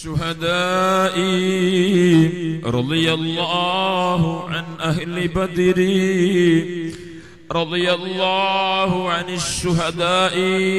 الشهداء رضي الله عن أهل بدر رضي الله عن الشهداء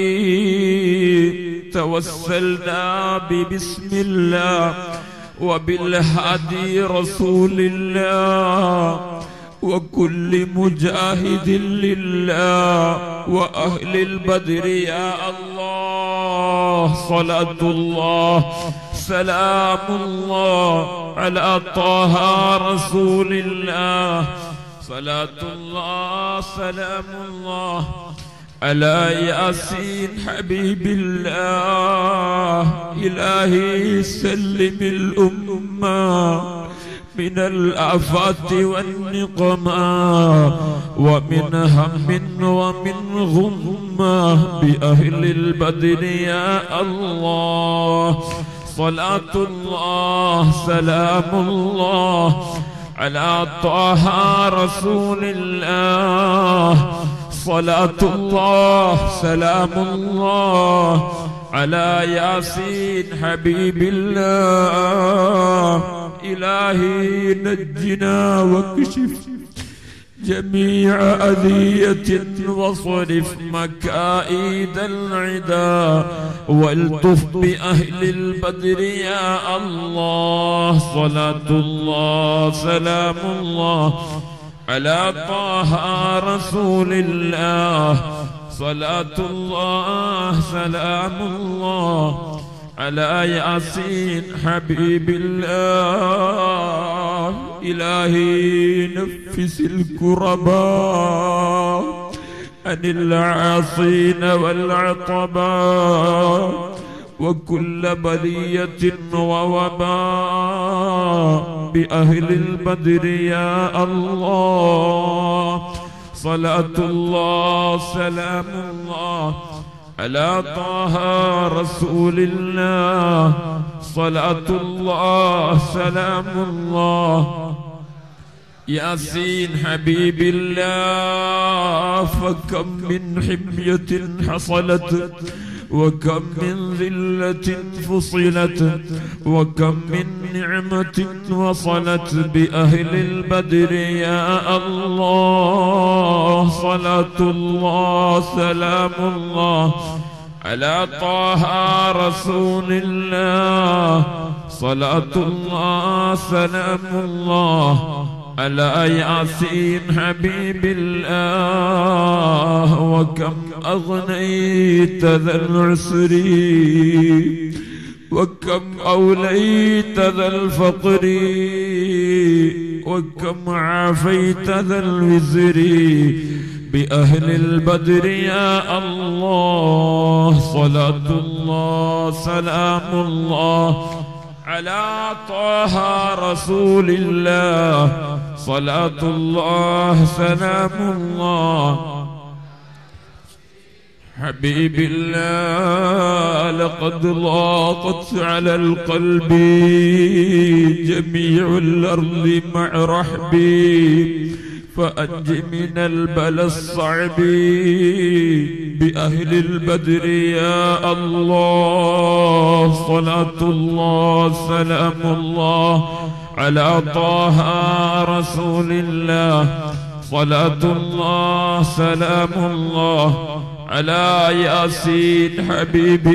توسلنا ببسم الله وبالهادي رسول الله وكل مجاهد لله وأهل البدر يا الله صلاة الله سلام الله على طه رسول الله صلاة الله سلام الله على ياسين حبيب الله إلهي سلم الأمة من الآفات والنقمة ومن هم ومن غمة بأهل البدر يا الله صلاة الله سلام الله على طه رسول الله صلاة الله سلام الله على ياسين حبيب الله إلهي نجنا واكشف جميع أذية وصرف مكائد العدا والطف بأهل البدر يا الله صلاة الله سلام الله على طه رسول الله صلاة الله سلام الله على ياسين حبيب الله إلهي نفس الكرباء عن العاصين والعطباء وكل بلية ووباء بأهل البدر يا الله صلاة الله سلام الله على طه رسول الله صلاة الله سلام الله ياسين حبيب الله فكم من حمية حصلت وكم من ذلة فصلت وكم من نعمة وصلت بأهل البدر يا الله صلاة الله سلام الله على طه رسول الله صلاة الله سلام الله على ياسين حبيب الله وكم أغنيت ذا العسر وكم أوليت ذا الفقر وكم عافيت ذا الوزر بأهل البدر يا الله صلاة الله سلام الله على طه رسول الله صلاة الله سلام الله حبيب الله لقد ضاقت على القلب جميع الأرض مع رحبي فأنج من البلاء الصعب بأهل البدر يا الله صلاة الله سلام الله على طه رسول الله صلاة الله سلام الله على ياسين حبيب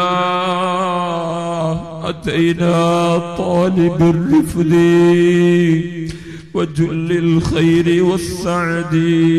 الله أتينا طالب الرفد وجل الخير والسعد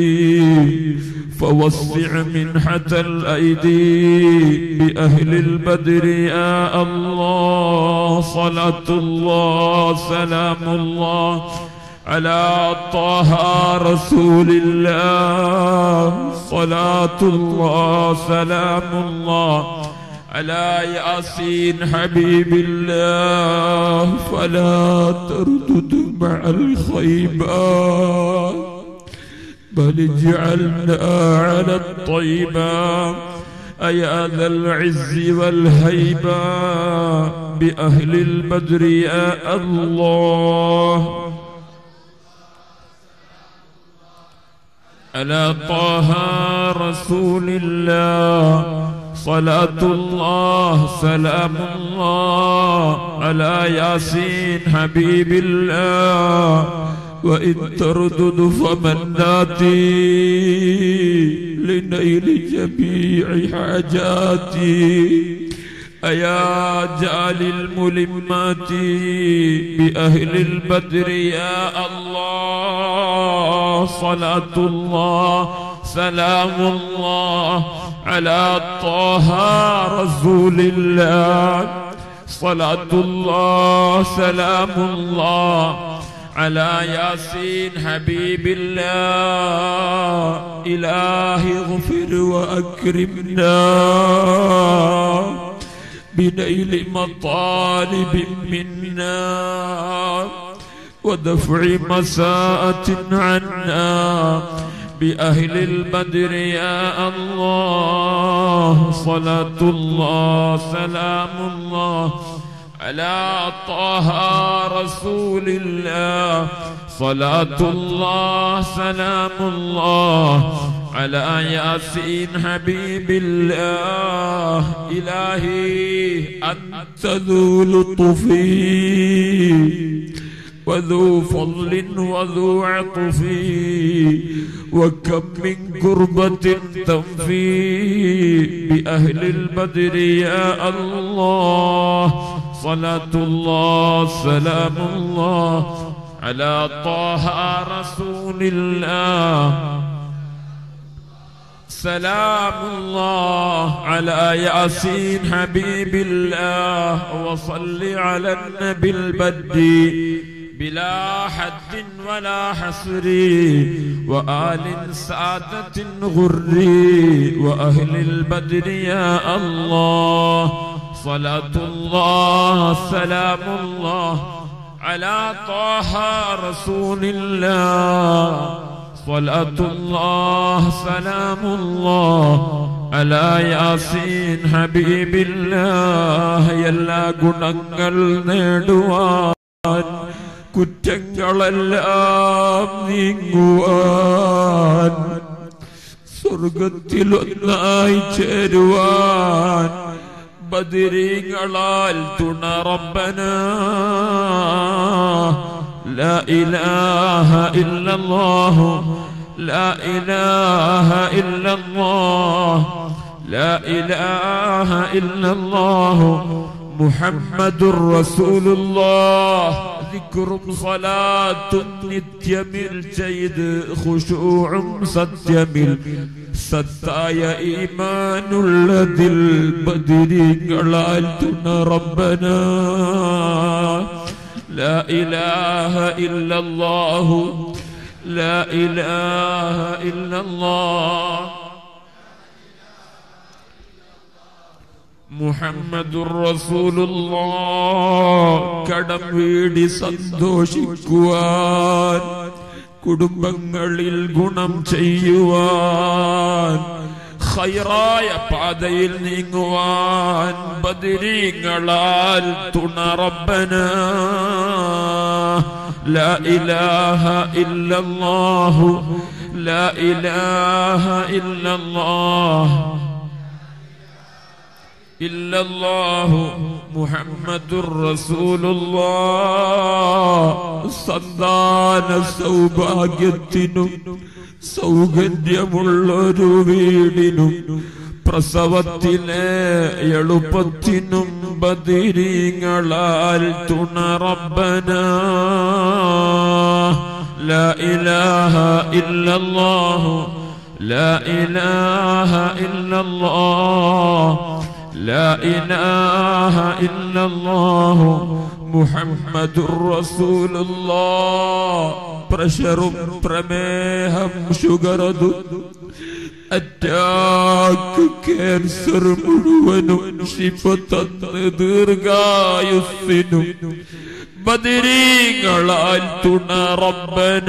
فوسع منحة الأيدي بأهل البدر يا الله صلاة الله سلام الله على طه رسول الله صلاة الله سلام الله على ياسين حبيب الله فلا تردد مع الخيبات بل اجعلنا على الطيبة أيا ذا العز والهيبة بأهل البدر يا الله على طه رسول الله صلاة الله سلام الله على ياسين حبيب الله وإن تردد فمن ناتي لنيل جميع حاجاتي أيا جعل الملمات بأهل البدر يا الله صلاة الله سلام الله على طه رسول الله صلاة الله سلام الله على ياسين حبيب الله إلهي اغفر وأكرمنا بنيل مطالب منا ودفع مساءة عنا بأهل البدر يا الله صلاة الله سلام الله على طه رسول الله صلاة الله سلام الله على ياسين حبيب الله إلهي أنت ذو لطف وذو فضل وذو عطف وكم من كربة تنفي بأهل البدر يا الله صلاة الله سلام الله على طه رسول الله سلام الله على ياسين حبيب الله وصل على النبي البدي بلا حد ولا حصر وآل سعادة غر وأهل البدر يا الله صلاة الله سلام الله على طه رسول الله صلاة الله سلام الله على ياسين حبيب الله എല്ലാ ഗുണങ്ങൾ നേടുവാൻ കുറ്റങ്ങളെല്ലാം നീങ്ങുവാൻ സ്വർഗത്തിലൊന്നായി ചേരുവാൻ ബദിരീങ്ങളാൽ തുണറബന لا إله إلا الله لا إله إلا الله لا إله إلا الله محمد رسول الله ذكر صلاة നിത്യമിൽ ചെയ്ത് ഖുശൂഉം സത്യമിൽ സത്തായ ഈമാനുള്ളതിൽ ബദിരിങ്ങളാൽ തുണ റബ്ബന لا إله إلا الله لا إله إلا الله മുഹമ്മദുർ റസൂലുള്ളാഹ് കടം വീടി സന്തോഷിക്കുവാൻ കുടുംബങ്ങളിൽ ഗുണം ചെയ്യുവാൻ ഖൈറായ പാതയിൽ നീങ്ങുവാൻ ബദിരീങ്ങളാൽ തുണ റബ്ബന لا إله إلا الله لا إله إلا الله إلا الله محمد رسول الله സന്താന സൗഭാഗ്യത്തിനും സൗകര്യമുള്ളൊരു വീടിനും പ്രസവത്തിലെ എളുപ്പത്തിനും ബദിരീങ്ങളാൽ തുണറബന لا إله إلا الله لا إله إلا الله لا إله إلا الله محمد رسول الله പ്രഷറും പ്രമേഹം ഷുഗറതു അറ്റാക്ക് ക്യാൻസർ മുഴുവനും ശിഫ തന്ന് ദീർഘായുസ്സിനും ബദിരീങ്ങളാൽ തുണ റബ്ബന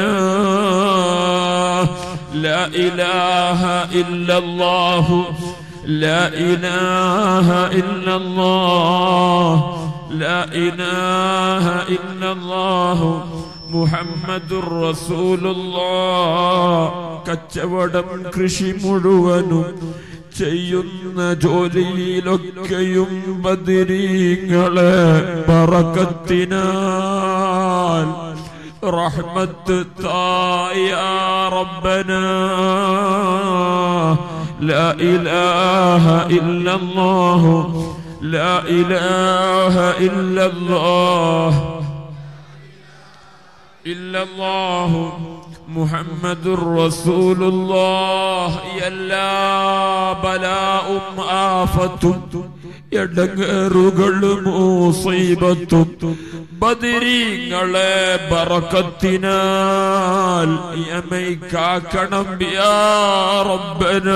لا إله إلا الله لا إله إلا الله لا إله إلا الله محمد رسول الله കച്ചവടം കൃഷി മുഴുവനും ചെയ്യുന്ന ജോലിയിലൊക്കെയും ബദിരീങ്ങളെ പറക്കത്തിനാൽ റഹ്മത്ത് തായ റബ്ബന لا إله إلا الله لا إله إلا الله إلا الله محمد رسول الله എല്ലാ ബലാവും ആഫത്തും എടങ്ങേറുകളും മൂസീബത്തും ബദിരീങ്ങളെ ബറക്കത്തിനാൽ യമൈ കാക്കണം യാ റബ്ബന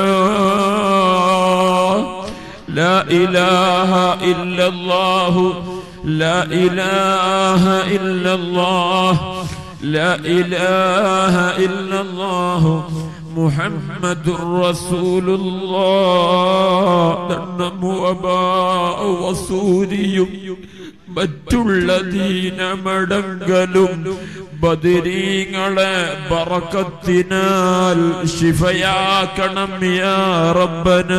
لا إله إلا الله لا إله إلا الله لا إله إلا الله محمد رسول الله ننم وباء وسوريയും മറ്റുള്ള ദീനമടങ്കലും ബദിരീങ്ങളെ ബറക്കത്തിനാൽ ശിഫയാക്കണം യാ റബ്ബന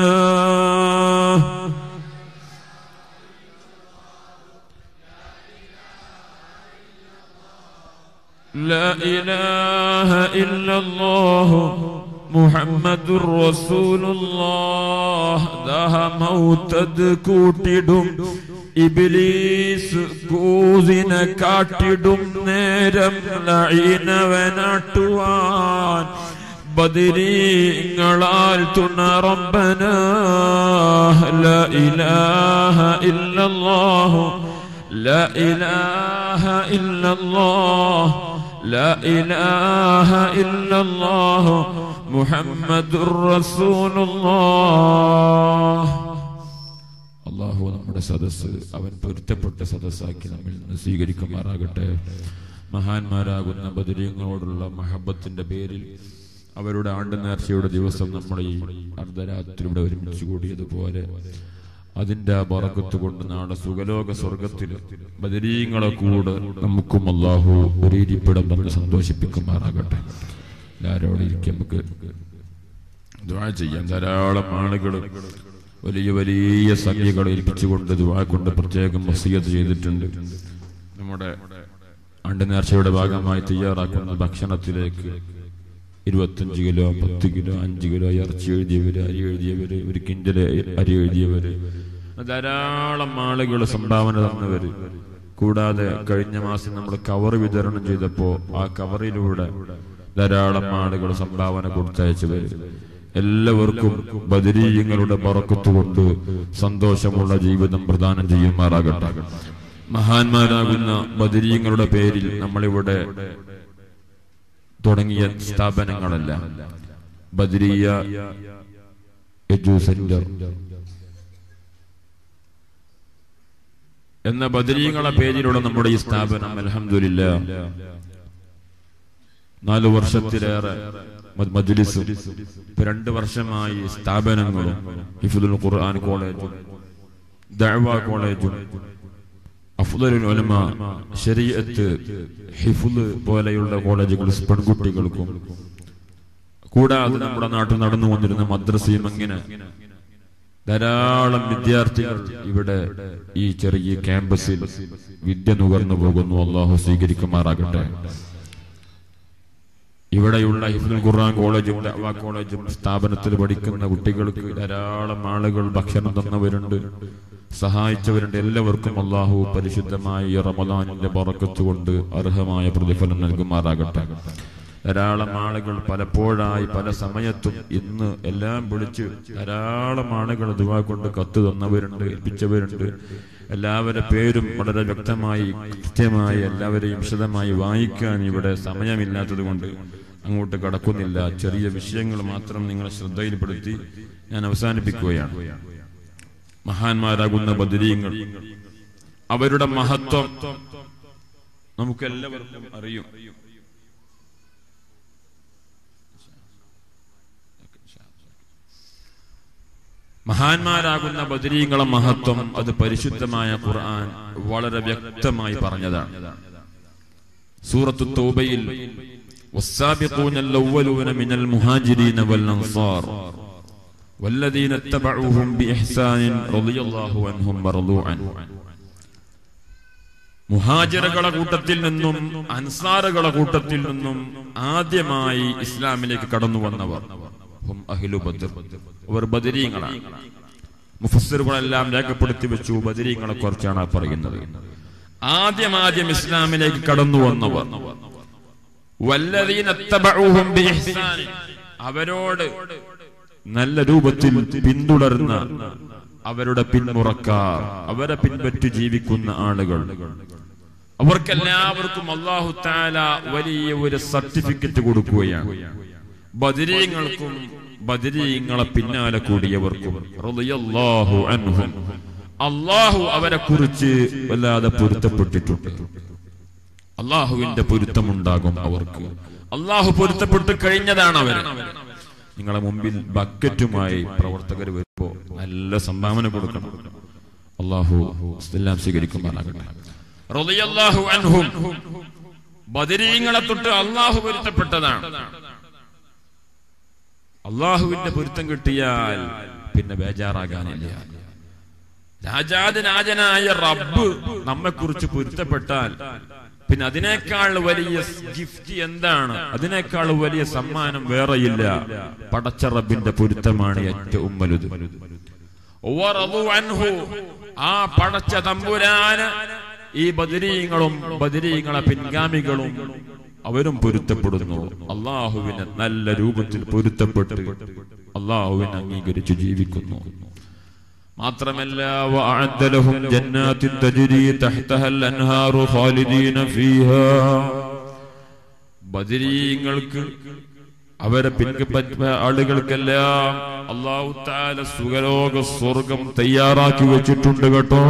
لا إله إلا الله محمد رسول الله ദാഹ മൗത്തത് കൂട്ടിടും ഇബിലീസ് കൂസിനെ കാട്ടിടും നേരം ലൈനവനാട്ടുവാൻ ബദിരീങ്ങളാൽ തുണ റബ്ബന لا إله إلا الله لا إله إلا الله لا إله إلا الله محمد رسول الله അള്ളാഹു നമ്മുടെ സദസ്സ് അവൻ പൊരുത്തപ്പെട്ട സദസ്സാക്കി നമ്മിൽ നിന്ന് സ്വീകരിക്കുമാറാകട്ടെ മഹാന്മാരാകുന്ന ബദരീങ്ങളോടുള്ള മഹബത്തിന്റെ പേരിൽ അവരുടെ ആണ്ട് നേർച്ചയുടെ ദിവസം നമ്മൾ ഈ അർദ്ധരാത്രിയുടെ ഒരുമിച്ച് കൂടിയതുപോലെ അതിന്റെ ആ ബറക്കത്ത് കൊണ്ട് നാളെ സുഖലോക സ്വർഗത്തിൽ ബദരീങ്ങളെ കൂടെ നമുക്കും അള്ളാഹു ഒരു ഇരിപ്പിടം തന്ന് സന്തോഷിപ്പിക്കുമാറാകട്ടെ എല്ലാവരോടും ഇരിക്കും നമുക്ക് ദ്വാ ചെയ്യാം ധാരാളം ആളുകൾ വലിയ വലിയ സംഖ്യകൾ ഏൽപ്പിച്ചുകൊണ്ട് ദ്വാ കൊണ്ട് പ്രത്യേകം വസീയത്ത് ചെയ്തിട്ടുണ്ട് നമ്മുടെ ആണ്ട് നേർച്ചയുടെ ഭാഗമായി തയ്യാറാക്കുന്ന ഭക്ഷണത്തിലേക്ക് ഇരുപത്തഞ്ച് കിലോ പത്ത് കിലോ അഞ്ച് കിലോ ഇറച്ചി എഴുതിയവര് അരി എഴുതിയവര് ഒരു കിൻഡല് അരി എഴുതിയവര് ധാരാളം ആളുകൾ സംഭാവന തന്നവര് കൂടാതെ കഴിഞ്ഞ മാസം നമ്മൾ കവർ വിതരണം ചെയ്തപ്പോ ആ കവറിലൂടെ ധാരാളം ആളുകൾ സംഭാവന കൊടുത്തയച്ചവര് എല്ലാവർക്കും ബദരീയങ്ങളുടെ പറക്കത്ത് കൊണ്ട് സന്തോഷമുള്ള ജീവിതം പ്രദാനം ചെയ്യുമാറാകട്ടെ മഹാന്മാരാകുന്ന ബദരീയങ്ങളുടെ പേരിൽ നമ്മളിവിടെ തുടങ്ങിയ സ്ഥാപനങ്ങളല്ല ബദ്രിയ എജു സെന്റർ എന്ന ബദരീങ്ങളെ പേരിലുള്ള നമ്മുടെ ഈ സ്ഥാപനം അലഹമില്ല നാലു വർഷത്തിലേറെ മ- മജ്ലിസും ഇപ്പൊ രണ്ട് വർഷമായി സ്ഥാപനങ്ങളും ഹിഫുദുൽ ഖുർആൻ കോളേജും ദഅവ കോളേജും അഫ്ദലുൽ ഉലമ ശരീഅത്ത് ഹിഫുദ് പോലെയുള്ള കോളേജുകൾ പെൺകുട്ടികൾക്കും കൂടാതെ നമ്മുടെ നാട്ടിൽ നടന്നു വന്നിരുന്ന മദ്രസയും അങ്ങനെ ധാരാളം വിദ്യാർത്ഥികൾ ഇവിടെ ഈ ചെറിയ ക്യാമ്പസിൽ വിദ്യ നുകർന്നു പോകുന്നു അള്ളാഹു സ്വീകരിക്കുമാറാകട്ടെ ഇവിടെയുള്ള ഹിഫ്ദുൽ ഖുർആൻ കോളേജും ദഅവ കോളേജും സ്ഥാപനത്തിൽ പഠിക്കുന്ന കുട്ടികൾക്ക് ധാരാളം ആളുകൾ ഭക്ഷണം തന്നവരുണ്ട് സഹായിച്ചവരുണ്ട് എല്ലാവർക്കും അള്ളാഹു പരിശുദ്ധമായ ഈ റമദാനിന്റെ ബറക്കത്ത് കൊണ്ട് അർഹമായ പ്രതിഫലം നൽകുമാറാകട്ടെ ധാരാളം ആളുകൾ പലപ്പോഴായി പല സമയത്തും ഇന്ന് എല്ലാം വിളിച്ച് ധാരാളം ആളുകൾ ദുവാ കൊണ്ട് കത്ത് തന്നവരുണ്ട് ഏൽപ്പിച്ചവരുണ്ട് എല്ലാവരുടെ പേരും വളരെ വ്യക്തമായി കൃത്യമായി എല്ലാവരെയും വിശദമായി വായിക്കാൻ ഇവിടെ സമയമില്ലാത്തത് കൊണ്ട് അങ്ങോട്ട് കടക്കുന്നില്ല ചെറിയ വിഷയങ്ങൾ മാത്രം നിങ്ങളെ ശ്രദ്ധയിൽപ്പെടുത്തി ഞാൻ അവസാനിപ്പിക്കുകയാണ് മഹാന്മാരാകുന്ന ബദരീങ്ങൾ അവരുടെ മഹത്വം നമുക്ക് എല്ലാവർക്കും അറിയും മഹാന്മാരാകുന്ന ബദരീങ്ങളെ മഹത്വം അത് പരിശുദ്ധമായ ഖുർആൻ വളരെ വ്യക്തമായി പറഞ്ഞതാണ് സൂറത്തു തൗബയിൽ والسابقون الأولون من المهاجرين والأنصار والذين اتبعوهم بإحسان رضي الله عنهم ورضوا عنه മുഹാജിറുകളെ കൂട്ടത്തിൽ നിന്നും അൻസാറുകളെ കൂട്ടത്തിൽ നിന്നും ആദ്യമായി ഇസ്ലാമിലേക്ക് കടന്നു വന്നവർ ഹും അഹ്ലു ബദ്ർ അവർ ബദരീങ്ങളാണ് മുഫസ്സിറുകളെല്ലാം രേഖപ്പെടുത്തി വെച്ചു ബദരീങ്ങളെ കുറിച്ചാണ് പറയുന്നത് ആദ്യം ആദ്യം ഇസ്ലാമിലേക്ക് കടന്നു വന്നവർ വല്ലദീന ഇത്തബഊഹും ബിഇഹ്സാൻ അവരോട് നല്ല രൂപത്തിൽ പിന്തുടർന്ന അവരുടെ പിന്മുറക്കാർ അവരെ പിൻപറ്റി ജീവിക്കുന്ന ആളുകൾ അവർക്കെല്ലാവർക്കും അള്ളാഹു താല വലിയ ഒരു സർട്ടിഫിക്കറ്റ് കൊടുക്കുകയാണ് ബദരീങ്ങൾക്കും ബദരീങ്ങളെ പിന്നാലെ കൂടിയവർക്കും റളിയല്ലാഹു അൻഹും അള്ളാഹു അവരെ കുറിച്ച് വല്ലാതെ പൊരുത്തപ്പെട്ടിട്ടുണ്ട് അള്ളാഹുവിന്റെ പൊരുത്തമുണ്ടാകും അവർക്ക് അള്ളാഹു പൊരുത്തപ്പെട്ട് കഴിഞ്ഞതാണ് അവർ നിങ്ങളെ മുമ്പിൽ ബക്കറ്റുമായി പ്രവർത്തകർ വരുമ്പോ നല്ല സംഭാവന കൊടുക്കണം അള്ളാഹു എല്ലാം സ്വീകരിക്കുമാറാകട്ടെ റളിയല്ലാഹു അൻഹും ബദരീങ്ങളെ തൊട്ട് അള്ളാഹു പൊരുത്തപ്പെട്ടതാണ് അള്ളാഹുവിന്റെ പൊരുത്തം കിട്ടിയാൽ പിന്നെ ബേജാറാകാനില്ല രാജാതിരാജനായ റബ്ബ് നമ്മെ കുറിച്ച് പൊരുത്തപ്പെട്ടാൽ പിന്നെ അതിനേക്കാൾ വലിയ ഗിഫ്റ്റ് എന്താണ് അതിനേക്കാൾ വലിയ സമ്മാനം വേറെയില്ല പടച്ച റബ്ബിന്റെ പൊരുത്തമാണ് ഏറ്റവും വലുത് വറളു അൻഹു. ആ പടച്ച തമ്പുരാന് ഈ ബദരീങ്ങളും ബദരീങ്ങളെ പിൻഗാമികളും അവരും പൊരുത്തപ്പെടുന്നു അള്ളാഹുവിനെ നല്ല രൂപത്തിൽ പൊരുത്തപ്പെട്ട് അള്ളാഹുവിനെ അംഗീകരിച്ച് ജീവിക്കുന്നു മാത്രമല്ല وأعد لهم جنات تجري تحتها الأنهار خالدين فيها ബദരീങ്ങൾക്ക് അവരെ പിൻപറ്റ ആളുകൾക്കെല്ലാം അള്ളാഹു താല സുഖലോക സ്വർഗം തയ്യാറാക്കി വെച്ചിട്ടുണ്ട് കേട്ടോ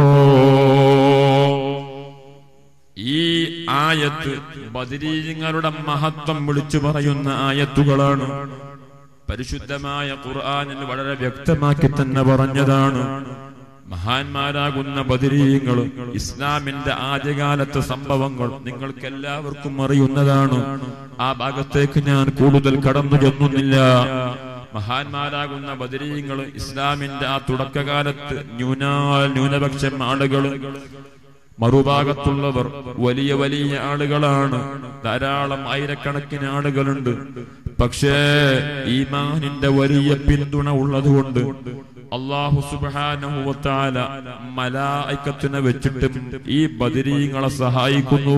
ഈ ആയത്ത് ബദരീങ്ങളുടെ മഹത്വം വിളിച്ചു പറയുന്ന ആയത്തുകളാണ് പരിശുദ്ധമായ ഖുർആനിൽ വളരെ വ്യക്തമാക്കി തന്നെ പറഞ്ഞതാണ് മഹാന്മാരാകുന്ന ബദരീങ്ങൾ ഇസ്ലാമിന്റെ ആദ്യകാലത്തെ സംഭവങ്ങൾ നിങ്ങൾക്ക് എല്ലാവർക്കും അറിയുന്നതാണ് ആ ഭാഗത്തേക്ക് ഞാൻ കൂടുതൽ കടന്നു ചെന്നുന്നില്ല മഹാന്മാരാകുന്ന ബദരീങ്ങൾ ഇസ്ലാമിന്റെ ആ തുടക്കകാലത്ത് ന്യൂനാൽ ന്യൂനപക്ഷം ആളുകൾ മറുഭാഗത്തുള്ളവർ വലിയ വലിയ ആളുകളാണ് ധാരാളം ആയിരക്കണക്കിന് ആളുകളുണ്ട് പക്ഷേ ഈമാനിന്റെ വലിയ പിന്തുണ ഉള്ളതുകൊണ്ട് അള്ളാഹു സുബാനുവത്താല മലായിക്കത്തിനെ വെച്ചിട്ടും ഈ ബദിരീങ്ങളെ സഹായിക്കുന്നു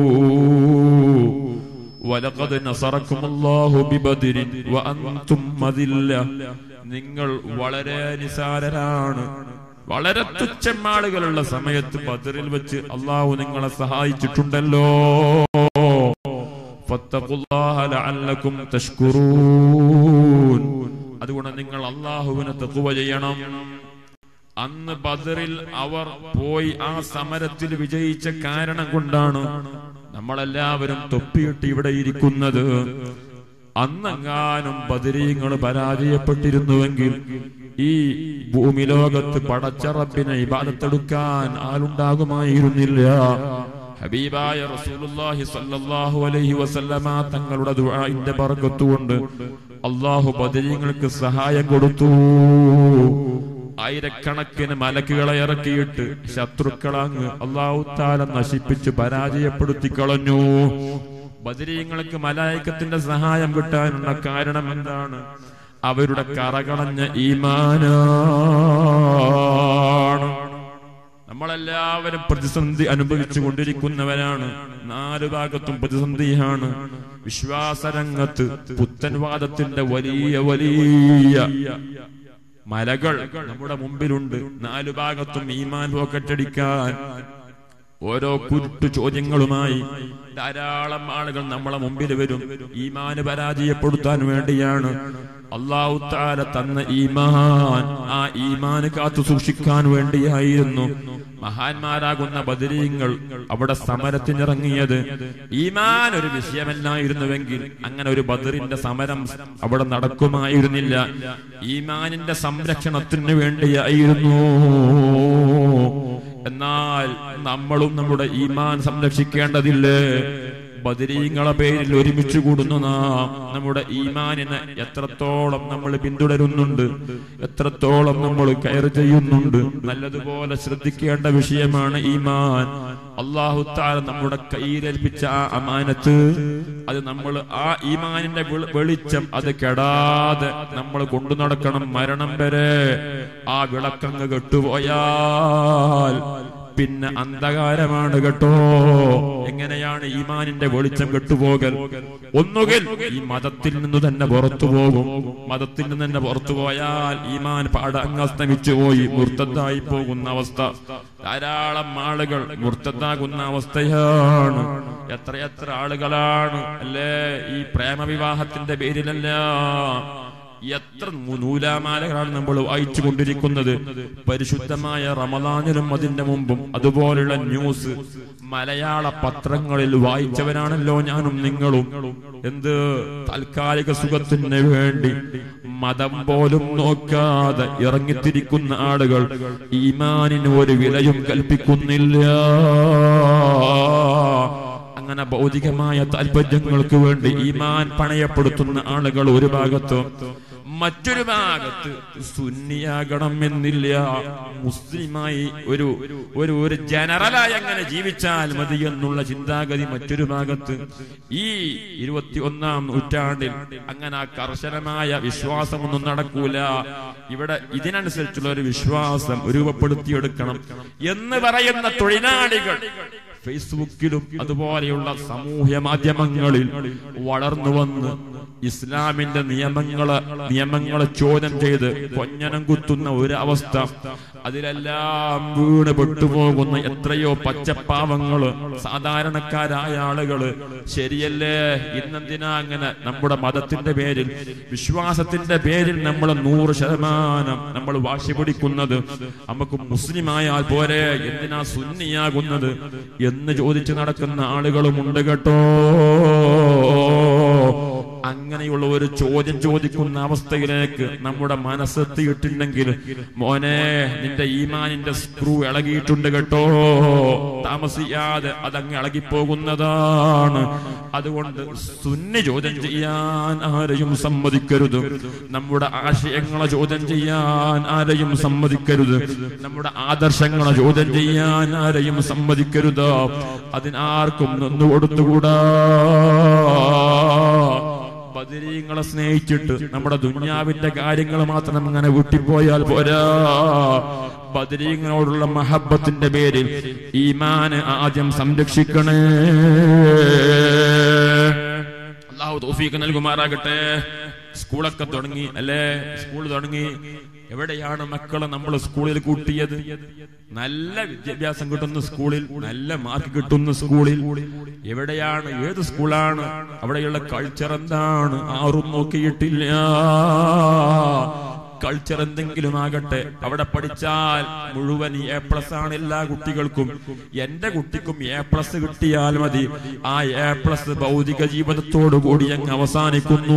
വലഖദ് നസറക്കുമുല്ലാഹു ബിബദിരിൻ വഅൻതും മദില്ല നിങ്ങൾ വളരെ നിസാരരാണ് വളരെ തുച്ഛം ആളുകളുള്ള സമയത്ത് ബദറിൽ വെച്ച് അള്ളാഹു നിങ്ങളെ സഹായിച്ചിട്ടുണ്ടല്ലോ ഫത്തഖുല്ലാഹ ലഅല്ലക്കും തഷ്കുറൂൻ അതുകൊണ്ട് നിങ്ങൾ അള്ളാഹുവിനെ തഖ്വ ചെയ്യണം അന്ന് ബദറിൽ അവർ പോയി ആ സമരത്തിൽ വിജയിച്ച കാരണം കൊണ്ടാണ് നമ്മളെല്ലാവരും തൊപ്പിയിട്ട് ഇവിടെ ഇരിക്കുന്നത് അന്നെങ്ങാനും ബദരീങ്ങൾ പരാജയപ്പെട്ടിരുന്നുവെങ്കിൽ ഈ ഭൂമി ലോകത്ത് പടച്ചറപ്പിനെ ഇബാദത്തെടുക്കാൻ ആളുണ്ടാകുമായിരുന്നില്ല ഹബീബായ റസൂലുള്ളാഹി സ്വല്ലല്ലാഹു അലൈഹി വസല്ലമ തങ്ങളുടെ ദുആഇന്റെ ബർക്കത്തുകൊണ്ട് അള്ളാഹു ബദരീങ്ങൾക്ക് സഹായം കൊടുത്തു ആയിരക്കണക്കിന് മലക്കുകളെ ഇറക്കിയിട്ട് ശത്രുക്കളങ്ങ് അള്ളാഹു താല നശിപ്പിച്ച് പരാജയപ്പെടുത്തി കളഞ്ഞു ബദരീങ്ങൾക്ക് മലായക്കത്തിന്റെ സഹായം കിട്ടാനുള്ള കാരണം എന്താണ് അവരുടെ കറകളഞ്ഞ ഈമാനാണ് നമ്മളെല്ലാവരും പ്രതിസന്ധി അനുഭവിച്ചു കൊണ്ടിരിക്കുന്നവരാണ് നാല് ഭാഗത്തും പ്രതിസന്ധിയാണ് വിശ്വാസരംഗത്ത് പുത്തൻവാദത്തിന്റെ വലിയ വലിയ മലകൾ നമ്മുടെ മുമ്പിലുണ്ട് നാലു ഭാഗത്തും ഈമാൻ പോക്കറ്റടിക്കാൻ ഓരോ കുരുട്ടു ചോദ്യങ്ങളുമായി ധാരാളം ആളുകൾ നമ്മളെ മുമ്പിൽ വരും ഈമാന് പരാജയപ്പെടുത്താൻ വേണ്ടിയാണ് അള്ളാഹു താല തന്ന ഈമാൻ ആ ഈമാന് കാത്തു സൂക്ഷിക്കാൻ വേണ്ടിയായിരുന്നു മഹാന്മാരാകുന്ന ബദരീങ്ങൾ അവിടെ സമരത്തിനിറങ്ങിയത് ഈമാൻ ഒരു വിഷയമല്ലായിരുന്നുവെങ്കിൽ അങ്ങനെ ഒരു ബദറിന്റെ സമരം അവിടെ നടക്കുമായിരുന്നില്ല ഈമാനിന്റെ സംരക്ഷണത്തിന് വേണ്ടിയായിരുന്നു എന്നാൽ നമ്മളും നമ്മുടെ ഈമാൻ സംരക്ഷിക്കേണ്ടതില്ലേ ബദരീങ്ങളെ പേരിൽ ഒരുമിച്ച് കൂടുന്നു നാം നമ്മുടെ ഈമാനിനെ എത്രത്തോളം നമ്മൾ പിന്തുടരുന്നുണ്ട് എത്രത്തോളം നമ്മൾ കയർ ചെയ്യുന്നുണ്ട് നല്ലതുപോലെ ശ്രദ്ധിക്കേണ്ട വിഷയമാണ് ഈമാൻ അള്ളാഹു താല നമ്മുടെ കയ്യിലേൽപ്പിച്ച ആ അമാനത്ത് അത് നമ്മൾ ആ ഈമാനിന്റെ വെളി- വെളിച്ചം അത് കെടാതെ നമ്മൾ കൊണ്ടു നടക്കണം മരണം വരെ ആ വിളക്കങ്ങ് കെട്ടുപോയാൽ പിന്നെ അന്ധകാരമാണ് കേട്ടോ എങ്ങനെയാണ് ഈമാനിന്റെ വെളിച്ചം കെട്ടുപോകൽ ഒന്നുകിൽ ഈ മതത്തിൽ നിന്ന് തന്നെ പുറത്തു പോകും മതത്തിൽ നിന്ന് തന്നെ പുറത്തു പോയാൽ ഈമാൻ പാട അങ്ങ് അസ്തമിച്ചു പോയി മുർത്തതായി പോകുന്ന അവസ്ഥ ധാരാളം ആളുകൾ മുർത്തതാകുന്ന അവസ്ഥയാണ് എത്രയെത്ര ആളുകളാണ് അല്ലേ ഈ പ്രേമവിവാഹത്തിന്റെ പേരിലല്ല എത്ര നൂ- നൂലാമാലകളാണ് നമ്മൾ വായിച്ചു കൊണ്ടിരിക്കുന്നത് പരിശുദ്ധമായ റമദാനിലും അതിന്റെ മുമ്പും അതുപോലുള്ള ന്യൂസ് മലയാള പത്രങ്ങളിൽ വായിച്ചവരാണല്ലോ ഞാനും നിങ്ങളും എന്ത് താൽക്കാലിക സുഖത്തിന് വേണ്ടി മതം പോലും നോക്കാതെ ഇറങ്ങിത്തിരിക്കുന്ന ആളുകൾ ഈമാനിന് ഒരു വിലയും കൽപ്പിക്കുന്നില്ല അങ്ങനെ ഭൗതികമായ താല്പര്യങ്ങൾക്ക് വേണ്ടി ഈമാൻ പണയപ്പെടുത്തുന്ന ആളുകൾ ഒരു ഭാഗത്ത് മറ്റൊരു ഭാഗത്ത് സുന്നിയാകണം എന്നില്ല മുസ്ലിമായി ഒരു ഒരു ഒരു ജനറലായി അങ്ങനെ ജീവിച്ചാൽ മതി എന്നുള്ള ചിന്താഗതി മറ്റൊരു ഭാഗത്ത് ഈ ഇരുപത്തി ഒന്നാം നൂറ്റാണ്ടിൽ അങ്ങനെ ആ കർശനമായ വിശ്വാസമൊന്നും നടക്കൂല ഇവിടെ ഇതിനനുസരിച്ചുള്ള ഒരു വിശ്വാസം രൂപപ്പെടുത്തിയെടുക്കണം എന്ന് പറയുന്ന തൊഴിലാളികൾ ഫേസ്ബുക്കിലും അതുപോലെയുള്ള സാമൂഹ്യ മാധ്യമങ്ങളിൽ വളർന്നു വന്ന് ഇസ്ലാമിന്റെ നിയമങ്ങളെ നിയമങ്ങളെ ചോദ്യം ചെയ്ത് കൊഞ്ഞനം കുത്തുന്ന ഒരു അവസ്ഥ അതിലെല്ലാം വീണ് പെട്ടുപോകുന്ന എത്രയോ പച്ചപ്പാവങ്ങള് സാധാരണക്കാരായ ആളുകള് ശരിയല്ലേ ഇന്നെന്തിനാ അങ്ങനെ നമ്മുടെ മതത്തിന്റെ പേരിൽ വിശ്വാസത്തിന്റെ പേരിൽ നമ്മൾ നൂറ് ശതമാനം നമ്മൾ വാശി പിടിക്കുന്നത് നമുക്ക് മുസ്ലിമായാൽ പോരെ എന്തിനാ സുന്നിയാകുന്നത് എന്ന് ചോദിച്ചു നടക്കുന്ന ആളുകളുമുണ്ട് കേട്ടോ അങ്ങനെയുള്ള ഒരു ചോദ്യം ചോദിക്കുന്ന അവസ്ഥയിലേക്ക് നമ്മുടെ മനസ്സെത്തിയിട്ടുണ്ടെങ്കിൽ മോനെ നിന്റെ ഈമാനിന്റെ സ്ക്രൂ ഇളകിയിട്ടുണ്ട് കേട്ടോ താമസിയാതെ അതങ്ങ് ഇളകിപ്പോകുന്നതാണ് അതുകൊണ്ട് സുന്നി ചോദ്യം ചെയ്യാൻ ആരെയും സമ്മതിക്കരുത് നമ്മുടെ ആശയങ്ങളെ ചോദ്യം ചെയ്യാൻ ആരെയും സമ്മതിക്കരുത് നമ്മുടെ ആദർശങ്ങളെ ചോദ്യം ചെയ്യാൻ ആരെയും സമ്മതിക്കരുത് അതിനാർക്കും നിന്ന് കൊടുത്തുകൂടാ ബദരീങ്ങളെ സ്നേഹിച്ചിട്ട് നമ്മുടെ ദുന്യാവിന്റെ കാര്യങ്ങൾ മാത്രം അങ്ങനെ വിട്ടിപ്പോയാൽ പോരാ ബദരീങ്ങളോടുള്ള മഹബത്തിന്റെ പേരിൽ ഈമാന് ആദ്യം സംരക്ഷിക്കണേ അള്ളാഹു തോഫീക്ക് നൽകുമാറാകട്ടെ സ്കൂളൊക്കെ തുടങ്ങി അല്ലേ സ്കൂൾ തുടങ്ങി എവിടെയാണ് മക്കളെ നമ്മൾ സ്കൂളിൽ കൂട്ടിയത് നല്ല വിദ്യാഭ്യാസം കിട്ടുന്ന സ്കൂളിൽ നല്ല മാർക്ക് കിട്ടുന്ന സ്കൂളിൽ എവിടെയാണ് ഏത് സ്കൂളാണ് അവിടെയുള്ള കൾച്ചർ എന്താണ് ആരും നോക്കിയിട്ടില്ല കൾച്ചർ എന്തെങ്കിലും ആകട്ടെ അവിടെ പഠിച്ചാൽ മുഴുവൻ എ പ്ലസ് ആണ് എല്ലാ കുട്ടികൾക്കും എന്റെ കുട്ടിക്കും എ പ്ലസ് കിട്ടിയാൽ മതി ആ എ പ്ലസ് ഭൗതിക ജീവിതത്തോടു കൂടി അങ്ങ് അവസാനിക്കുന്നു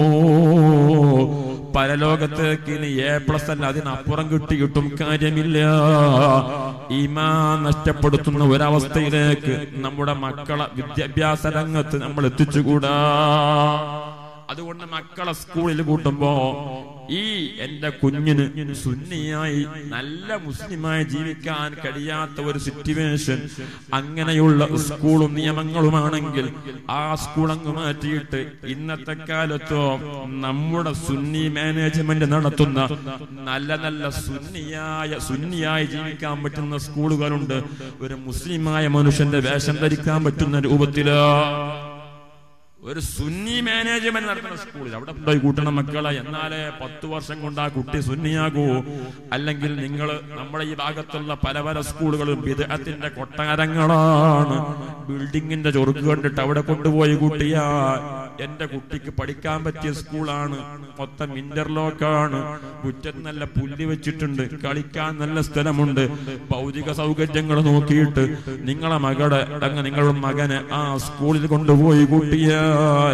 പരലോകത്തേക്ക് ഇനി എ പ്ലസ് അല്ല അതിനപ്പുറം കിട്ടിയിട്ടും കാര്യമില്ല ഈമാ നഷ്ടപ്പെടുത്തുന്ന ഒരവസ്ഥയിലേക്ക് നമ്മുടെ മക്കളെ വിദ്യാഭ്യാസ രംഗത്ത് നമ്മൾ എത്തിച്ചുകൂടാ അതുകൊണ്ട് മക്കളെ സ്കൂളിൽ കൂട്ടുമ്പോ ഈ എന്റെ കുഞ്ഞിന് സുന്നിയായി നല്ല മുസ്ലിമായി ജീവിക്കാൻ കഴിയാത്ത ഒരു സിറ്റുവേഷൻ അങ്ങനെയുള്ള സ്കൂളും നിയമങ്ങളുമാണെങ്കിൽ ആ സ്കൂൾ അങ്ങ് മാറ്റിയിട്ട് ഇന്നത്തെ കാലത്തോ നമ്മുടെ സുന്നി മാനേജ്മെന്റ് നടത്തുന്ന നല്ല നല്ല സുന്നിയായ സുന്നിയായി ജീവിക്കാൻ പറ്റുന്ന സ്കൂളുകളുണ്ട് ഒരു മുസ്ലിമായ മനുഷ്യന്റെ വേഷം ധരിക്കാൻ പറ്റുന്ന രൂപത്തിലോ ഒരു സുന്നി മാനേജ്മെന്റ് നടത്തുന്ന സ്കൂളിൽ അവിടെ പോയി കൂട്ടണം മക്കളെ എന്നാലേ പത്ത് വർഷം കൊണ്ട് ആ കുട്ടി സുന്നിയാകൂ അല്ലെങ്കിൽ നിങ്ങൾ നമ്മുടെ ഈ ഭാഗത്തുള്ള പല പല സ്കൂളുകളും വിദേഹത്തിന്റെ കൊട്ടാരങ്ങളാണ് ബിൽഡിങ്ങിന്റെ ചൊറുക്ക് കണ്ടിട്ട് അവിടെ കൊണ്ടുപോയി കൂട്ടിയ എന്റെ കുട്ടിക്ക് പഠിക്കാൻ പറ്റിയ സ്കൂളാണ് മൊത്തം ഇന്റർലോക്കാണ് മുറ്റത്ത് നല്ല പുല്ല് വെച്ചിട്ടുണ്ട് കളിക്കാൻ നല്ല സ്ഥലമുണ്ട് ഭൗതിക സൗകര്യങ്ങൾ നോക്കിയിട്ട് നിങ്ങളെ മകളുടെ അങ്ങ് നിങ്ങളുടെ മകനെ ആ സ്കൂളിൽ കൊണ്ടുപോയി കൂട്ടിയാൽ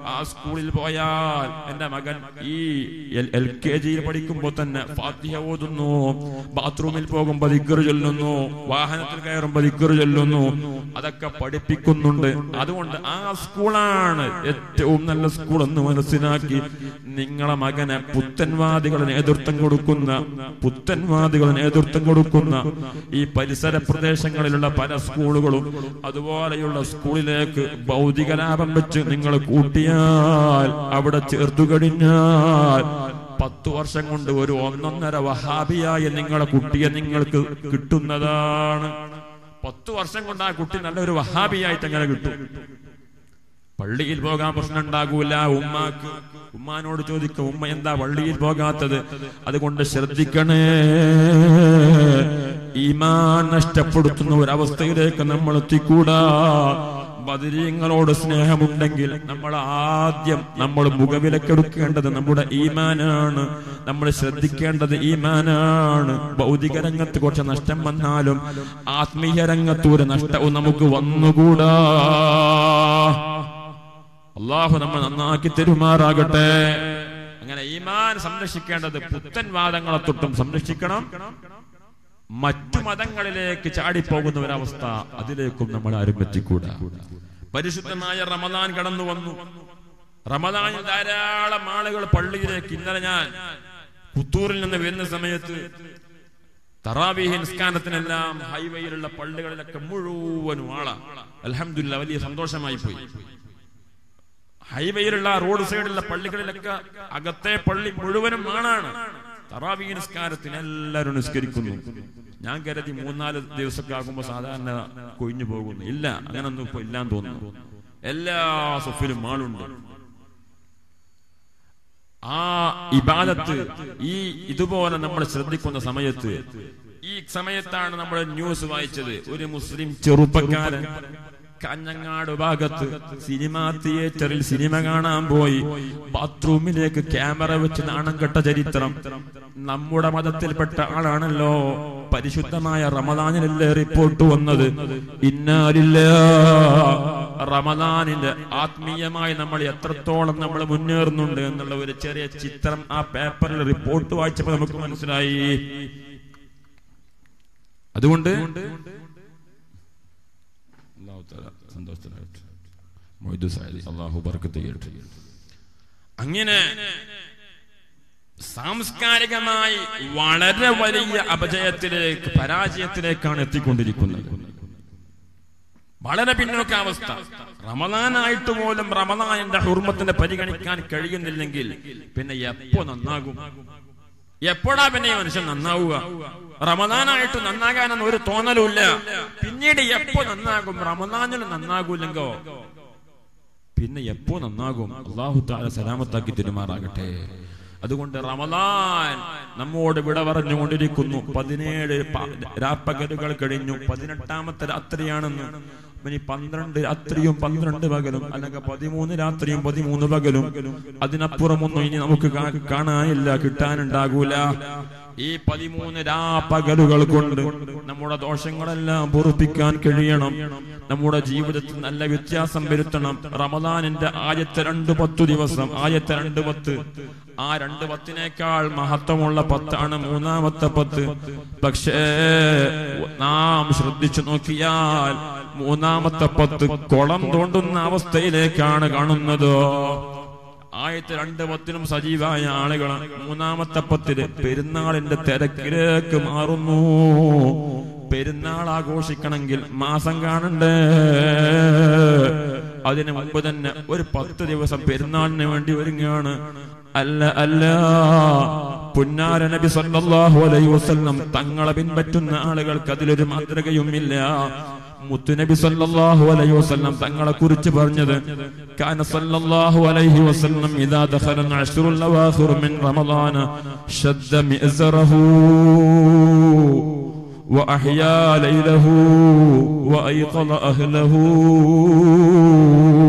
ആ സ്കൂളിൽ പോയാൽ എന്റെ മകൻ ഈ എൽ കെ ജിയിൽ പഠിക്കുമ്പോൾ തന്നെ ഫാത്തിഹ ഓതുന്നു ബാത്റൂമിൽ പോകുമ്പോ ദിക്കർ ചൊല്ലുന്നു വാഹനത്തിൽ കയറുമ്പോ ദിക്കർ ചൊല്ലുന്നു അതൊക്കെ പഠിപ്പിക്കുന്നുണ്ട് അതുകൊണ്ട് ആ സ്കൂളാണ് ഏറ്റവും നല്ല സ്കൂൾ എന്ന് മനസ്സിലാക്കി നിങ്ങളെ മകനെ പുത്തൻവാദികളെ നേതൃത്വം കൊടുക്കുന്ന പുത്തൻവാദികളെ നേതൃത്വം കൊടുക്കുന്ന ഈ പരിസര പ്രദേശങ്ങളിലുള്ള പല സ്കൂളുകളും അതുപോലെയുള്ള സ്കൂളിലേക്ക് ഭൗതിക ലാഭം വെച്ച് നിങ്ങൾ കൂട്ടിയാൽ അവിടെ ചേർത്തു കഴിഞ്ഞാൽ പത്തു വർഷം കൊണ്ട് ഒരു ഒന്നൊന്നര വഹാബിയായ നിങ്ങളെ കുട്ടിയെ നിങ്ങൾക്ക് കിട്ടുന്നതാണ് പത്തു വർഷം കൊണ്ട് ആ കുട്ടി നല്ലൊരു വഹാബിയായിട്ട് അങ്ങനെ കിട്ടും പള്ളിയിൽ പോകാൻ പ്രശ്നം ഉണ്ടാകൂല ഉമ്മാക്ക് ഉമ്മാനോട് ചോദിക്കും ഉമ്മ എന്താ പള്ളിയിൽ പോകാത്തത് അതുകൊണ്ട് ശ്രദ്ധിക്കണേ ഈമാൻ നഷ്ടപ്പെടുത്തുന്ന ഒരവസ്ഥയിലേക്ക് നമ്മൾ എത്തിക്കൂടാ ബദരീങ്ങളോട് സ്നേഹമുണ്ടെങ്കിൽ നമ്മൾ ആദ്യം നമ്മൾ മുഖവിലക്കെടുക്കേണ്ടത് നമ്മുടെ ഈമാനാണ് നമ്മൾ ശ്രദ്ധിക്കേണ്ടത് ഈമാനാണ് ഭൗതിക രംഗത്ത് കുറച്ച് നഷ്ടം വന്നാലും ആത്മീയ രംഗത്ത് ഒരു നഷ്ടവും നമുക്ക് വന്നുകൂടാ അള്ളാഹു നമ്മൾ നന്നാക്കി തെരുമാറാകട്ടെ അങ്ങനെ ഈമാൻ സംരക്ഷിക്കേണ്ടത് പുത്തൻ വാദങ്ങളെ തൊട്ടും സംരക്ഷിക്കണം മറ്റു മതങ്ങളിലേക്ക് ചാടിപ്പോകുന്ന ഒരവസ്ഥ അതിലേക്കും നമ്മൾ ആരും എത്തിക്കൂടാ പരിശുദ്ധമായ റമദാൻ കടന്നു വന്നു റമദാനിൽ ധാരാളം ആളുകൾ പള്ളിയിലേക്ക് ഇന്നലെ ഞാൻ പുത്തൂരിൽ നിന്ന് വരുന്ന സമയത്ത് തറാവീഹ് നിസ്കാരത്തിനെല്ലാം ഹൈവേയിലുള്ള പള്ളികളിലൊക്കെ മുഴുവനും ആളാ അലഹമില്ല വലിയ സന്തോഷമായി പോയി ഹൈവേയിലുള്ള റോഡ് സൈഡിലുള്ള പള്ളികളിലൊക്കെ അകത്തെ പള്ളി മുഴുവനും ആണാണ് തറാവീ നിസ്കാരത്തിന് എല്ലാവരും നിസ്കരിക്കുന്നു ഞാൻ കരുതി മൂന്നാല് ദിവസമൊക്കെ ആകുമ്പോ സാധാരണ കൊഴിഞ്ഞു പോകുന്നു ഇല്ല അങ്ങനൊന്നും ഇപ്പൊ ഇല്ലാന്ന് തോന്നുന്നു എല്ലാ സൊഫിലും ആളുണ്ട് ആ ഇബാദത്ത് ഈ ഇതുപോലെ നമ്മൾ ശ്രദ്ധിക്കുന്ന സമയത്ത് ഈ സമയത്താണ് നമ്മൾ ന്യൂസ് വായിച്ചത് ഒരു മുസ്ലിം ചെറുപ്പക്കാരൻ കാഞ്ഞങ്ങാട് ഭാഗത്ത് സിനിമാ തിയേറ്ററിൽ സിനിമ കാണാൻ പോയി ബാത്റൂമിലേക്ക് ക്യാമറ വെച്ച് നാണം കെട്ട ചരിത്രം നമ്മുടെ മതത്തിൽപ്പെട്ട ആളാണല്ലോ പരിശുദ്ധമായ റമദാനിലല്ലേ റിപ്പോർട്ട് വന്നത് ഇന്നാലില്ല റമദാനിന്റെ ആത്മീയമായി നമ്മൾ എത്രത്തോളം നമ്മൾ മുന്നേറുന്നുണ്ട് എന്നുള്ള ഒരു ചെറിയ ചിത്രം ആ പേപ്പറിൽ റിപ്പോർട്ട് വായിച്ചപ്പോൾ നമുക്ക് മനസ്സിലായി അതുകൊണ്ട് അള്ളാഹു ബർക്കത്ത് ചെയ്യട്ടെ അങ്ങനെ സാംസ്കാരികമായി വളരെ വലിയ അപജയത്തിലേക്ക് പരാജയത്തിലേക്കാണ് എത്തിക്കൊണ്ടിരിക്കുന്നത് വളരെ പിന്നോക്കാവസ്ഥ റമദാനായിട്ട് പോലും റമദാനിന്റെ ഹുർമത്തിനെ പരിഗണിക്കാൻ കഴിയുന്നില്ലെങ്കിൽ പിന്നെ എപ്പോ നന്നാകും എപ്പോഴാ പിന്നെ ഈ മനുഷ്യൻ നന്നാവുക റമദാനായിട്ട് നന്നാകാനൊന്നും ഒരു തോന്നലുമില്ല പിന്നീട് എപ്പോ നന്നാകും റമദാനിൽ നന്നാകൂലെങ്കോ പിന്നെ എപ്പോ നന്നാകും അള്ളാഹു താല സലാമത്താക്കി തിരുമാറാകട്ടെ അതുകൊണ്ട് റമദാൻ നമ്മോട് വിട പറഞ്ഞുകൊണ്ടിരിക്കുന്നു പതിനേഴ് രാപ്പകലുകൾ കഴിഞ്ഞു പതിനെട്ടാമത്തെ രാത്രിയാണെന്ന് ഇനി പന്ത്രണ്ട് രാത്രിയും പന്ത്രണ്ട് പകലും അല്ലെങ്കിൽ പതിമൂന്ന് രാത്രിയും പതിമൂന്ന് പകലും അതിനപ്പുറമൊന്നും ഇനി നമുക്ക് കാണാനില്ല കിട്ടാനുണ്ടാകൂല ഈ പതിമൂന്ന് രാപ്പകലുകൾ കൊണ്ട് നമ്മുടെ ദോഷങ്ങളെല്ലാം പൊറുപ്പിക്കാൻ കഴിയണം നമ്മുടെ ജീവിതത്തിൽ നല്ല വ്യത്യാസം വരുത്തണം റമദാനിന്റെ ആദ്യത്തെ രണ്ട് പത്തു ദിവസം ആദ്യത്തെ രണ്ട് പത്ത് ആ രണ്ട് പത്തിനേക്കാൾ മഹത്വമുള്ള പത്താണ് മൂന്നാമത്തെ പത്ത് പക്ഷേ നാം ശ്രദ്ധിച്ചു നോക്കിയാൽ മൂന്നാമത്തെ പത്ത് കുളം തോണ്ടുന്ന അവസ്ഥയിലേക്കാണ് കാണുന്നത് ആയത്തെ രണ്ട് പത്തിനും സജീവായ ആളുകളാണ് മൂന്നാമത്തെ പത്തില് പെരുന്നാളിന്റെ തിരക്കിലേക്ക് മാറുന്നു പെരുന്നാൾ ആഘോഷിക്കണമെങ്കിൽ മാസം കാണണ്ടേ അതിനു മുമ്പ് തന്നെ ഒരു പത്ത് ദിവസം പെരുന്നാളിന് വേണ്ടി ഒരുങ്ങാണ് അല്ല അല്ല പുന്നാര നബി സല്ലല്ലാഹു അലൈഹി വസല്ലം തങ്ങളെ പിൻപറ്റുന്ന ആളുകൾക്ക് അതിലൊരു മാതൃകയുമില്ല മുത്തുനബി സല്ലല്ലാഹു അലൈഹി വസല്ലം തങ്ങളെ കുറിച്ച് പറഞ്ഞത് കാന സല്ലല്ലാഹു അലൈഹി വസല്ലം ഇദാ ദഖല അശ്റുൽ അവാഖിർ മിൻ റമളാന ശദ്ദ മിഅ്സറഹു وأحيا ليله وأيقظ أهله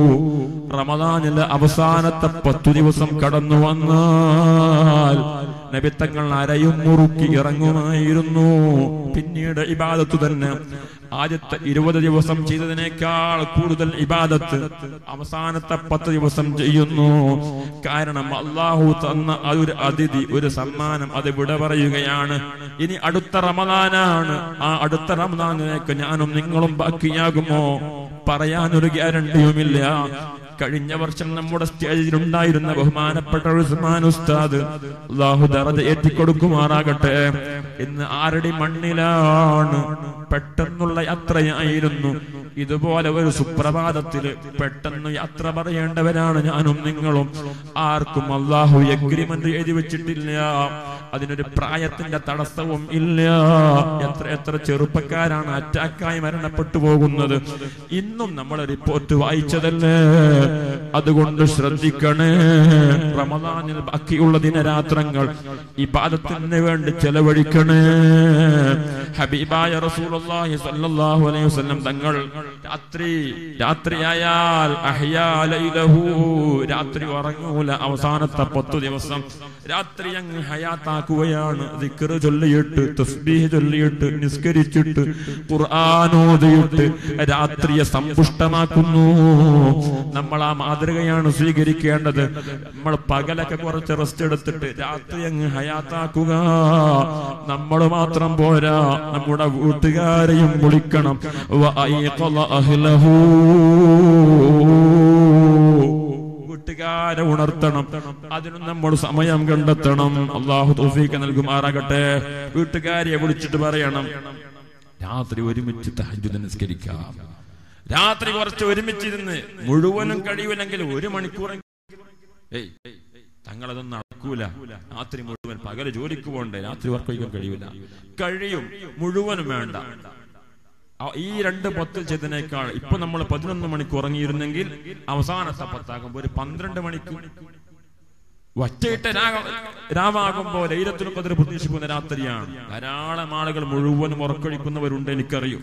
റമദാനിലെ അവസാനത്തെ പത്തു ദിവസം കടന്നു വന്നാൽ നബിത്തങ്ങൾ അരയും മുറുക്കി ഇറങ്ങുമായിരുന്നു പിന്നീട് ഇബാദത്ത് തന്നെ ആദ്യത്തെ ഇരുപത് ദിവസം ചെയ്തതിനേക്കാൾ കൂടുതൽ ഇബാദത്ത് അവസാനത്തെ പത്ത് ദിവസം ചെയ്യുന്നു കാരണം അള്ളാഹു തന്ന ആ ഒരു അതിഥി ഒരു സമ്മാനം അത് വിട പറയുകയാണ് ഇനി അടുത്ത റമദാനാണ് ആ അടുത്ത റമദാനിലേക്ക് ഞാനും നിങ്ങളും ബാക്കിയാകുമോ പറയാനൊരു ഗ്യാരണ്ടിയുമില്ല കഴിഞ്ഞ വർഷം നമ്മുടെ സ്റ്റേജിൽ ഉണ്ടായിരുന്ന ബഹുമാനപ്പെട്ട ഉസ്മാൻ ഉസ്താദ് അള്ളാഹു ദറജ ഏറ്റിക്കൊടുക്കുമാറാകട്ടെ ഇന്ന് ആരടി മണ്ണിലാണ് പെട്ടെന്നുള്ള യാത്രയായിരുന്നു ഇതുപോലെ ഒരു സുപ്രഭാതത്തില് പെട്ടെന്ന് യാത്ര പറയേണ്ടവരാണ് ഞാനും നിങ്ങളും ആർക്കും അള്ളാഹു എഗ്രിമെന്റ് എഴുതി വെച്ചിട്ടില്ല അതിനൊരു പ്രായത്തിന്റെ തടസ്സവും ഇല്ല എത്ര എത്ര ചെറുപ്പക്കാരാണ് അറ്റാക്കായി മരണപ്പെട്ടു പോകുന്നത് ഇന്നും നമ്മൾ റിപ്പോർട്ട് വായിച്ചതല്ലേ അതുകൊണ്ട് ശ്രദ്ധിക്കണേ റമദാനിൽ ബാക്കിയുള്ള ദിനരാത്രങ്ങൾ ഈ പാദത്തിന് വേണ്ടി ചെലവഴിക്കണേ ഹബീബായ റസൂലുള്ളാഹി സ്വല്ലല്ലാഹു അലൈഹി വസല്ലം തങ്ങൾ രാത്രി രാത്രിയായാൽ അഹ്യാ ലൈലഹു രാത്രി ഉറങ്ങൂല അവസാനത്തെ പത്തു ദിവസം രാത്രി അങ്ങ് ഹയാത്താക്കുകയാണ് ദിക്ർ ചൊല്ലിയിട്ട് തസ്ബീഹ് ചൊല്ലിയിട്ട് നിസ്കരിച്ചിട്ട് ഖുർആൻ ഓതിയിട്ട് രാത്രിയെ സമ്പുഷ്ടമാക്കുന്നു നമ്മൾ ആ മാതൃകയാണ് സ്വീകരിക്കേണ്ടത് നമ്മൾ പകലൊക്കെ കുറച്ച് റെസ്റ്റ് എടുത്തിട്ട് രാത്രി അങ്ങ് ഹയാത്താക്കുക നമ്മൾ മാത്രം പോരാ നമ്മുടെ വീട്ടുകാരെയും വിളിക്കണം വഅയ്ഖള അഹ്ലഹു. വീട്ടുകാരെ ഉണർത്തണം അതിനും നമ്മൾ സമയം കണ്ടെത്തണം അള്ളാഹു തൗഫീഖ് നൽകുമാറാകട്ടെ വീട്ടുകാരെ വിളിച്ചിട്ട് പറയണം രാത്രി ഒരുമിച്ച് തഹജ്ജുദ് നിസ്കരിക്കാം രാത്രി കുറച്ച് ഒരുമിച്ചിരുന്ന് മുഴുവനും കഴിയൂലെങ്കിൽ ഒരു മണിക്കൂർ ഏയ് തങ്ങളതൊന്നും നടക്കൂല രാത്രി മുഴുവൻ പകല് ജോലിക്ക് പോകണ്ടേ രാത്രി വർക്ക് കഴിക്കാൻ കഴിയൂല കഴിയും മുഴുവനും വേണ്ട ആ- ഈ രണ്ട് പത്തിൽ ചെയ്തതിനേക്കാൾ ഇപ്പൊ നമ്മൾ പതിനൊന്ന് മണിക്ക് ഉറങ്ങിയിരുന്നെങ്കിൽ അവസാനത്തെ പത്താകുമ്പോ ഒരു പന്ത്രണ്ട് മണിക്ക് ഒറ്റയിട്ട രാഗ- രാവാകുമ്പോ ലൈലത്തുൽ ഖദർ പ്രതീക്ഷിക്കുന്ന രാത്രിയാണ് ധാരാളം ആളുകൾ മുഴുവനും ഉറക്കൊഴിക്കുന്നവരുണ്ട് എനിക്കറിയും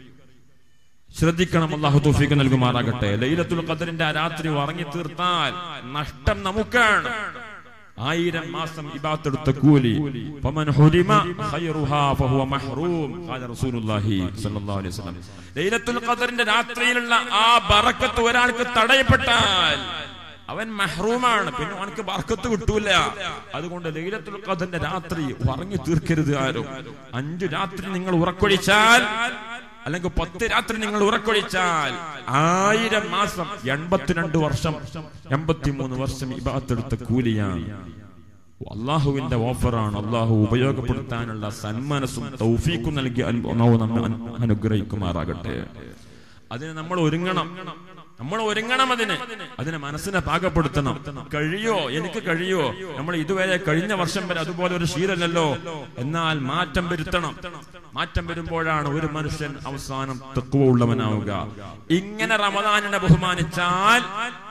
ശ്രദ്ധിക്കണം അള്ളാഹു തൗഫീഖ് നൽകുമാറാകട്ടെ ലൈലത്തുൽ ഖദറിന്റെ ആ രാത്രി ഉറങ്ങി തീർത്താൽ നഷ്ടം നമുക്കാണ് ആയിരം മാസം ഇബാത്തെടുത്ത കൂലി ഫമൻ ഹുരിമ ഖൈറുഹാ ഫഹുവ മഹ്റൂം ഖാല റസൂലുള്ളാഹി സ്വല്ലല്ലാഹു അലൈഹി വസല്ലം ലൈലത്തുൽ ഖദറിന്റെ രാത്രിയിലുള്ള ആ ബറക്കത്ത് ഒരാൾക്ക് തടയപ്പെട്ടാൽ അവൻ മഹ്റൂമാണ് പിന്നെ അവനക്ക് ബർക്കത്ത് കിട്ടൂല അതുകൊണ്ട് ലൈലത്തുൽ ഖദറിന്റെ രാത്രി ഉറങ്ങി തീർക്കരുത് ആരും അഞ്ചു രാത്രി നിങ്ങൾ ഉറക്കൊഴിച്ചാൽ അല്ലെങ്കിൽ പത്ത് രാത്രി നിങ്ങൾ ഉറക്കൊഴിച്ചാൽ ആയിരം മാസം എൺപത്തിരണ്ട് വർഷം എൺപത്തിമൂന്ന് വർഷം ഇബാത്തെടുത്ത കൂലിയാണ് അള്ളാഹുവിന്റെ ഓഫറാണ് അള്ളാഹു ഉപയോഗപ്പെടുത്താനുള്ള സന്മനസ്സും തൗഫീക്കും നൽകി അള്ളാഹു നമ്മെ അനു- അനുഗ്രഹിക്കുമാറാകട്ടെ അതിന് നമ്മൾ ഒരുങ്ങണം നമ്മൾ ഒരുങ്ങണം അതിന് അതിനെ മനസ്സിനെ പാകപ്പെടുത്തണം കഴിയോ എനിക്ക് കഴിയോ നമ്മൾ ഇതുവരെ കഴിഞ്ഞ വർഷം വരെ അതുപോലെ ഒരു ശീലമല്ലല്ലോ എന്നാൽ മാറ്റം വരുത്തണം മാറ്റം വരുമ്പോഴാണ് ഒരു മനുഷ്യൻ അവസാനം തത്വ ഉള്ളവനാവുക ഇങ്ങനെ റമദാനിനെ ബഹുമാനിച്ചാൽ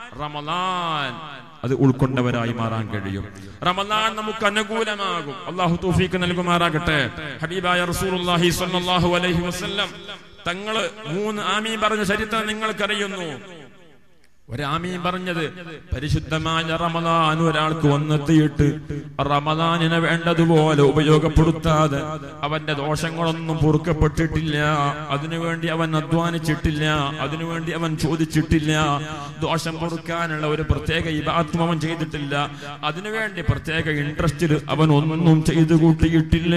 റമദാൻ അത് ഉൾക്കൊണ്ടവരായി മാറാൻ കഴിയും റമദാൻ നമുക്ക് അനുകൂലമാകും അള്ളാഹു തൗഫീഖ് നൽകുമാറാകട്ടെ ഹബീബായ റസൂലുള്ളാഹി സ്വല്ലല്ലാഹു അലൈഹി വസല്ലം തങ്ങള് മൂന്ന് ആമീൻ പറഞ്ഞ ചരിത്രം നിങ്ങൾക്കറിയുന്നു ഒരാമീൻ പറഞ്ഞത് പരിശുദ്ധമായ റമദാൻ ഒരാൾക്ക് വന്നെത്തിയിട്ട് റമദാനിനെ വേണ്ടതുപോലെ ഉപയോഗപ്പെടുത്താതെ അവന്റെ ദോഷങ്ങളൊന്നും പൊറുക്കപ്പെട്ടിട്ടില്ല അതിനുവേണ്ടി അവൻ അധ്വാനിച്ചിട്ടില്ല അതിനുവേണ്ടി അവൻ ചോദിച്ചിട്ടില്ല ദോഷം പൊറുക്കാനുള്ള ഒരു പ്രത്യേക ഇബാത്മം അവൻ ചെയ്തിട്ടില്ല അതിനുവേണ്ടി പ്രത്യേക ഇൻട്രസ്റ്റിൽ അവൻ ഒന്നും ചെയ്തു കൂട്ടിയിട്ടില്ല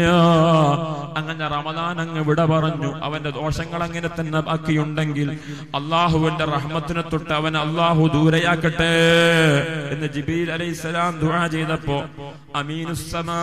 അങ്ങനെ റമദാൻ അങ്ങ് വിട പറഞ്ഞു അവന്റെ ദോഷങ്ങൾ അങ്ങനെ തന്നെ ബാക്കിയുണ്ടെങ്കിൽ അള്ളാഹുവിന്റെ റഹ്മത്തിനെ തൊട്ട് അവൻ അള്ളാഹു ദൂരയാക്കട്ടെ എന്ന് ജിബീൽ അലൈഹിസ്സലാം ദുആ ചെയ്തപ്പോ അമീനുസ്സമാ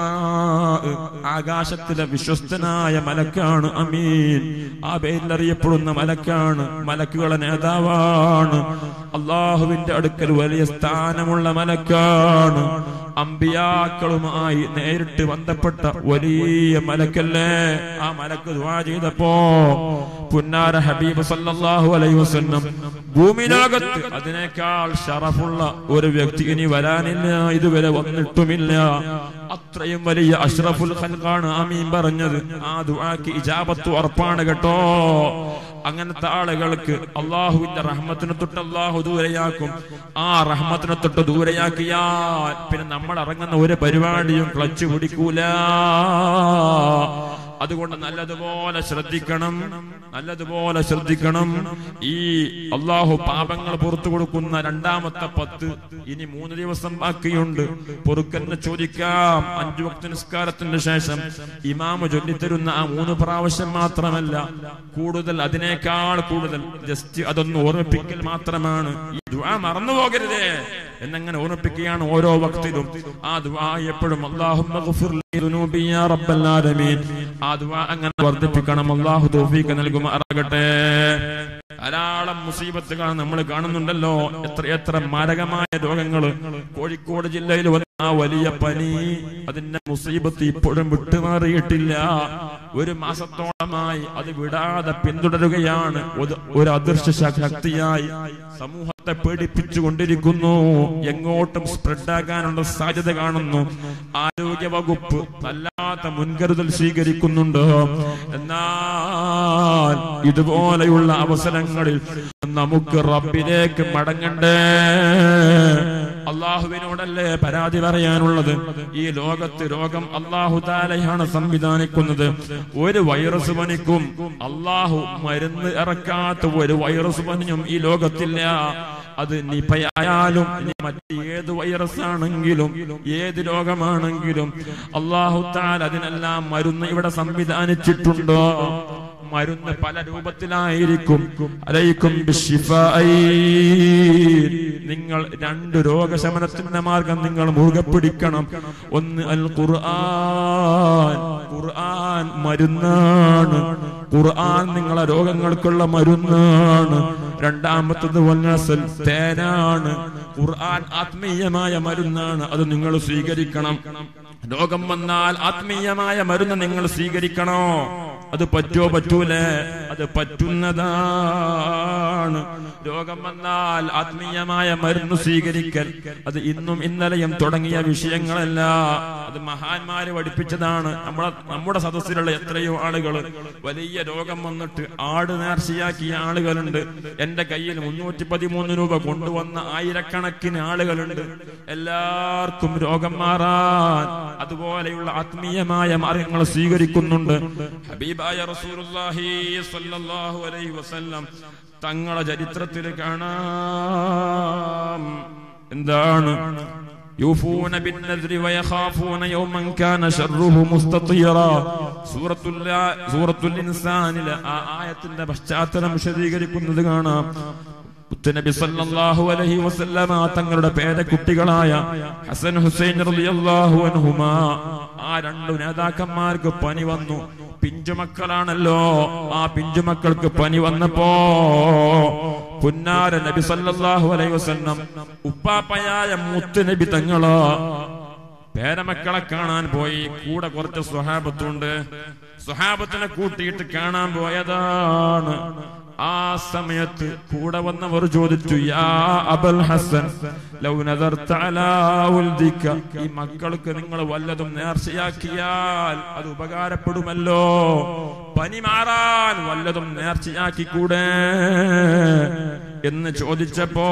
ആകാശത്തിലെ വിശ്വസ്തനായ മലക്കാണ് അമീൻ ആ പേരിൽ അറിയപ്പെടുന്ന മലക്കാണ് മലക്കുകളെ നേതാവാണ് അള്ളാഹുവിന്റെ അടുക്കൽ വലിയ സ്ഥാനമുള്ള മലക്കാണ് അമ്പിയാക്കളുമായി നേരിട്ട് ബന്ധപ്പെട്ട വലിയ മലക്കല്ലേ ആ മലക്ക് ദുആ ചെയ്തപ്പോ പുന്നാര ഹബീബ് സല്ലല്ലാഹു അലൈഹി വസല്ലം ഭൂമിലോകത്ത് അതിനേക്കാൾ ഷറഫുള്ള ഒരു വ്യക്തി ഇനി വരാനില്ല ഇതുവരെ വന്നിട്ടുമില്ല അത്രയും വലിയ അഷ്റഫുൽ ഖൽഖാണ് ആമീൻ പറഞ്ഞത് ആ ദുആക്ക് ഇജാബത്ത് ഉറപ്പാണ് കേട്ടോ അങ്ങനത്തെ ആളുകൾക്ക് അള്ളാഹുവിന്റെ റഹ്മത്തിനെ തൊട്ട് അള്ളാഹു ദൂരെയാക്കും ആ റഹ്മത്തിനെ തൊട്ട് ദൂരെയാക്കിയാൽ പിന്നെ നമ്മൾ ഇറങ്ങുന്ന ഒരു പരിപാടിയും ക്ലച്ച് പിടിക്കൂല അതുകൊണ്ട് നല്ലതുപോലെ ശ്രദ്ധിക്കണം നല്ലതുപോലെ ശ്രദ്ധിക്കണം ഈ അള്ളാഹു പാപങ്ങൾ പുറത്തു കൊടുക്കുന്ന രണ്ടാമത്തെ പത്ത് ഇനി മൂന്ന് ദിവസം ബാക്കിയുണ്ട് പൊറുക്കലിന് ചോദിക്കാം അഞ്ചു വക്ത നിസ്കാരത്തിന് ശേഷം ഇമാമ ചൊല്ലിത്തരുന്ന ആ മൂന്ന് പ്രാവശ്യം മാത്രമല്ല കൂടുതൽ അതിനേക്കാൾ കൂടുതൽ ജസ്റ്റ് അതൊന്ന് ഓർമ്മിപ്പിക്കൽ മാത്രമാണ് ഈ ദുആ മറന്നു പോകരുതേ എന്നങ്ങനെ ഓർമ്മിപ്പിക്കുകയാണ് ഓരോ വക്തിലും ആ ദുആ എപ്പോഴും അല്ലാഹുമ്മ ഗഫിർ ലി ദുനൂബി യാ റബ്ബൽ ആലമീൻ ആ ദുആ അങ്ങനെ വർദ്ധിപ്പിക്കണം അല്ലാഹു തൗഫീഖ് നൽകുമാറാകട്ടെ ധാരാളം മുസീബത്തുകൾ നമ്മൾ കാണുന്നുണ്ടല്ലോ എത്ര എത്ര മാരകമായ രോഗങ്ങൾ കോഴിക്കോട് ജില്ലയിൽ വന്ന ആ വലിയ പനി അതിന്റെ മുസീബത്ത് ഇപ്പോഴും വിട്ടുമാറിയിട്ടില്ല ഒരു മാസത്തോളമായി അത് വിടാതെ പിന്തുടരുകയാണ് ഒരു- ഒരു അദൃശ്യ ശക്തിയായി സമൂഹത്തെ പേടിപ്പിച്ചു കൊണ്ടിരിക്കുന്നു എങ്ങോട്ടും സ്പ്രെഡ് ആകാനുള്ള സാധ്യത കാണുന്നു ആരോഗ്യ വകുപ്പ് വല്ലാത്ത മുൻകരുതൽ സ്വീകരിക്കുന്നുണ്ട് എന്നാൽ ഇതുപോലെയുള്ള അവസരങ്ങളിൽ നമുക്ക് റബ്ബിലേക്ക് മടങ്ങണ്ടേ അള്ളാഹുവിനോടല്ലേ പരാതി പറയാനുള്ളത് ഈ ലോകത്ത് രോഗം അള്ളാഹു താലയാണ് സംവിധാനിക്കുന്നത് ഒരു വൈറസ് പനിക്കും അള്ളാഹു മരുന്ന് ഇറക്കാത്ത ഒരു വൈറസ് പനിയും ഈ ലോകത്തില്ല അത് നിപയായാലും ഇനി മറ്റ് ഏത് വൈറസ് ആണെങ്കിലും ഏത് രോഗമാണെങ്കിലും അള്ളാഹു താൽ അതിനെല്ലാം മരുന്ന് ഇവിടെ സംവിധാനിച്ചിട്ടുണ്ടോ മരുന്ന് പല രൂപത്തിലായിരിക്കും അലൈക്കും ബിശ്ശിഫായി. നിങ്ങൾ രണ്ട് രോഗശമനത്തിന്റെ മാർഗം നിങ്ങൾ മുറുകെ പിടിക്കണം ഒന്ന് അൽ ഖുർആൻ ഖുർആൻ മരുന്നാണ് ഖുർആൻ നിങ്ങളെ രോഗങ്ങൾക്കുള്ള മരുന്നാണ് രണ്ടാമത്തത് വന്നസൽ തേനാണ് ഖുർആൻ ആത്മീയമായ മരുന്നാണ് അത് നിങ്ങൾ സ്വീകരിക്കണം രോഗം വന്നാൽ ആത്മീയമായ മരുന്ന് നിങ്ങൾ സ്വീകരിക്കണോ അത് പറ്റോ പറ്റൂലേ അത് പറ്റുന്നതാണ് രോഗം വന്നാൽ ആത്മീയമായ മരുന്ന് സ്വീകരിക്കൽ അത് ഇന്നും ഇന്നലെയും തുടങ്ങിയ വിഷയങ്ങളല്ല അത് മഹാന്മാര് പഠിപ്പിച്ചതാണ് നമ്മളെ നമ്മുടെ സദസ്സിലുള്ള എത്രയോ ആളുകൾ വലിയ രോഗം വന്നിട്ട് ആട് നേർച്ചയാക്കിയ ആളുകളുണ്ട് എന്റെ കയ്യിൽ മുന്നൂറ്റി പതിമൂന്ന് രൂപ കൊണ്ടുവന്ന ആയിരക്കണക്കിന് ആളുകളുണ്ട് എല്ലാവർക്കും രോഗം മാറാൻ അതുപോലെയുള്ള ആത്മീയമായ മാർഗങ്ങൾ സ്വീകരിക്കുന്നുണ്ട് ഹബീബായ റസൂലുള്ളാഹി സ്വല്ലല്ലാഹു അലൈഹി വസല്ലം തങ്ങളെ ചരിത്രത്തിൽ കാണാം എന്താണ് യൂഫൂന ബിന്നദ്രി വയഖാഫൂന യൗമൻ കാന ശർറുഹു മുസ്തതിറ സൂറത്തുൽ സൂറത്തുൽ ഇൻസാനിലെ ആ ആയത്തിന്റെ പശ്ചാത്തലം വിശദീകരിക്കുന്നത് കാണാം മുത്തുനബി സല്ലല്ലാഹു അലൈഹി വസല്ലമ തങ്ങളുടെ പേരക്കുട്ടികളായ ഹസൻ ഹുസൈൻ റളിയല്ലാഹു അൻഹുമാ ആ രണ്ടു നേതാക്കന്മാർക്ക് പനി വന്നു പിഞ്ചുമക്കളാണല്ലോ ആ പിഞ്ചുമക്കൾക്ക് പനി വന്നപ്പോ പുന്നാര നബി സല്ലല്ലാഹു അലൈഹി വസല്ലം ഉപ്പാപ്പയായ മുത്ത് നബി തങ്ങളോ പേരമക്കളെ കാണാൻ പോയി കൂടെ കുറച്ച് സ്വഹാബത്തുണ്ട് സ്വഹാബത്തിനെ കൂട്ടിയിട്ട് കാണാൻ പോയതാണ് ആ സമയത്ത് കൂടെ വന്നവർ ചോദിച്ചു യാ അബൽ ഹസൻ ലൗ നദർത അലാ ഉൽദിക ഈ മക്കൾക്ക് നിങ്ങൾ വല്ലതും നേർച്ചയാക്കിയാൽ അത് ഉപകാരപ്പെടുമല്ലോ പനി മാറാൻ വല്ലതും നേർച്ചയാക്കി കൂടെ എന്ന് ചോദിച്ചപ്പോ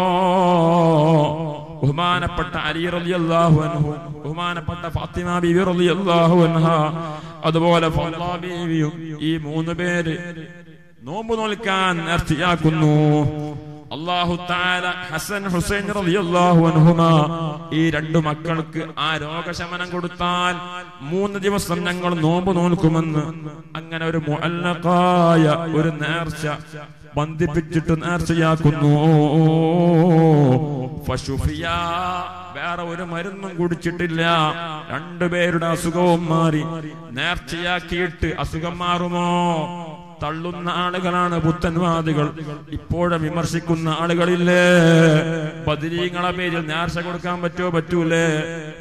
ബഹുമാനപ്പെട്ട അലി റളിയല്ലാഹു അൻഹു ബഹുമാനപ്പെട്ട ഫാത്തിമ ബീവി റളിയല്ലാഹു അൻഹ അതുപോലെ ഫാത്തിമ ബീവിയും ഈ മൂന്ന് പേര് നോമ്പ് നോൽക്കാൻ നേർച്ചയാക്കുന്നു അള്ളാഹു താല ഹസൻ ഹുസൈൻ റളിയല്ലാഹു അൻഹുമ ഈ രണ്ടു മക്കൾക്ക് ആ രോഗശമനം കൊടുത്താൽ മൂന്ന് ദിവസം ഞങ്ങൾ നോമ്പ് നോൽക്കുമെന്ന് അങ്ങനെ ഒരു മുഅല്ലഖായ ഒരു നേർച്ച ബന്ധിപ്പിച്ചിട്ട് നേർച്ചയാക്കുന്നു ഫശുഫിയ വേറെ ഒരു മരുന്നും കുടിച്ചിട്ടില്ല രണ്ടുപേരുടെ അസുഖവും മാറി നേർച്ചയാക്കിയിട്ട് അസുഖം മാറുമോ തള്ളുന്ന ആളുകളാണ് പുത്തൻവാദികൾ ഇപ്പോഴും വിമർശിക്കുന്ന ആളുകളില്ലേ ബദിരീങ്ങളെ പേരിൽ നേർച്ച കൊടുക്കാൻ പറ്റുമോ പറ്റൂലേ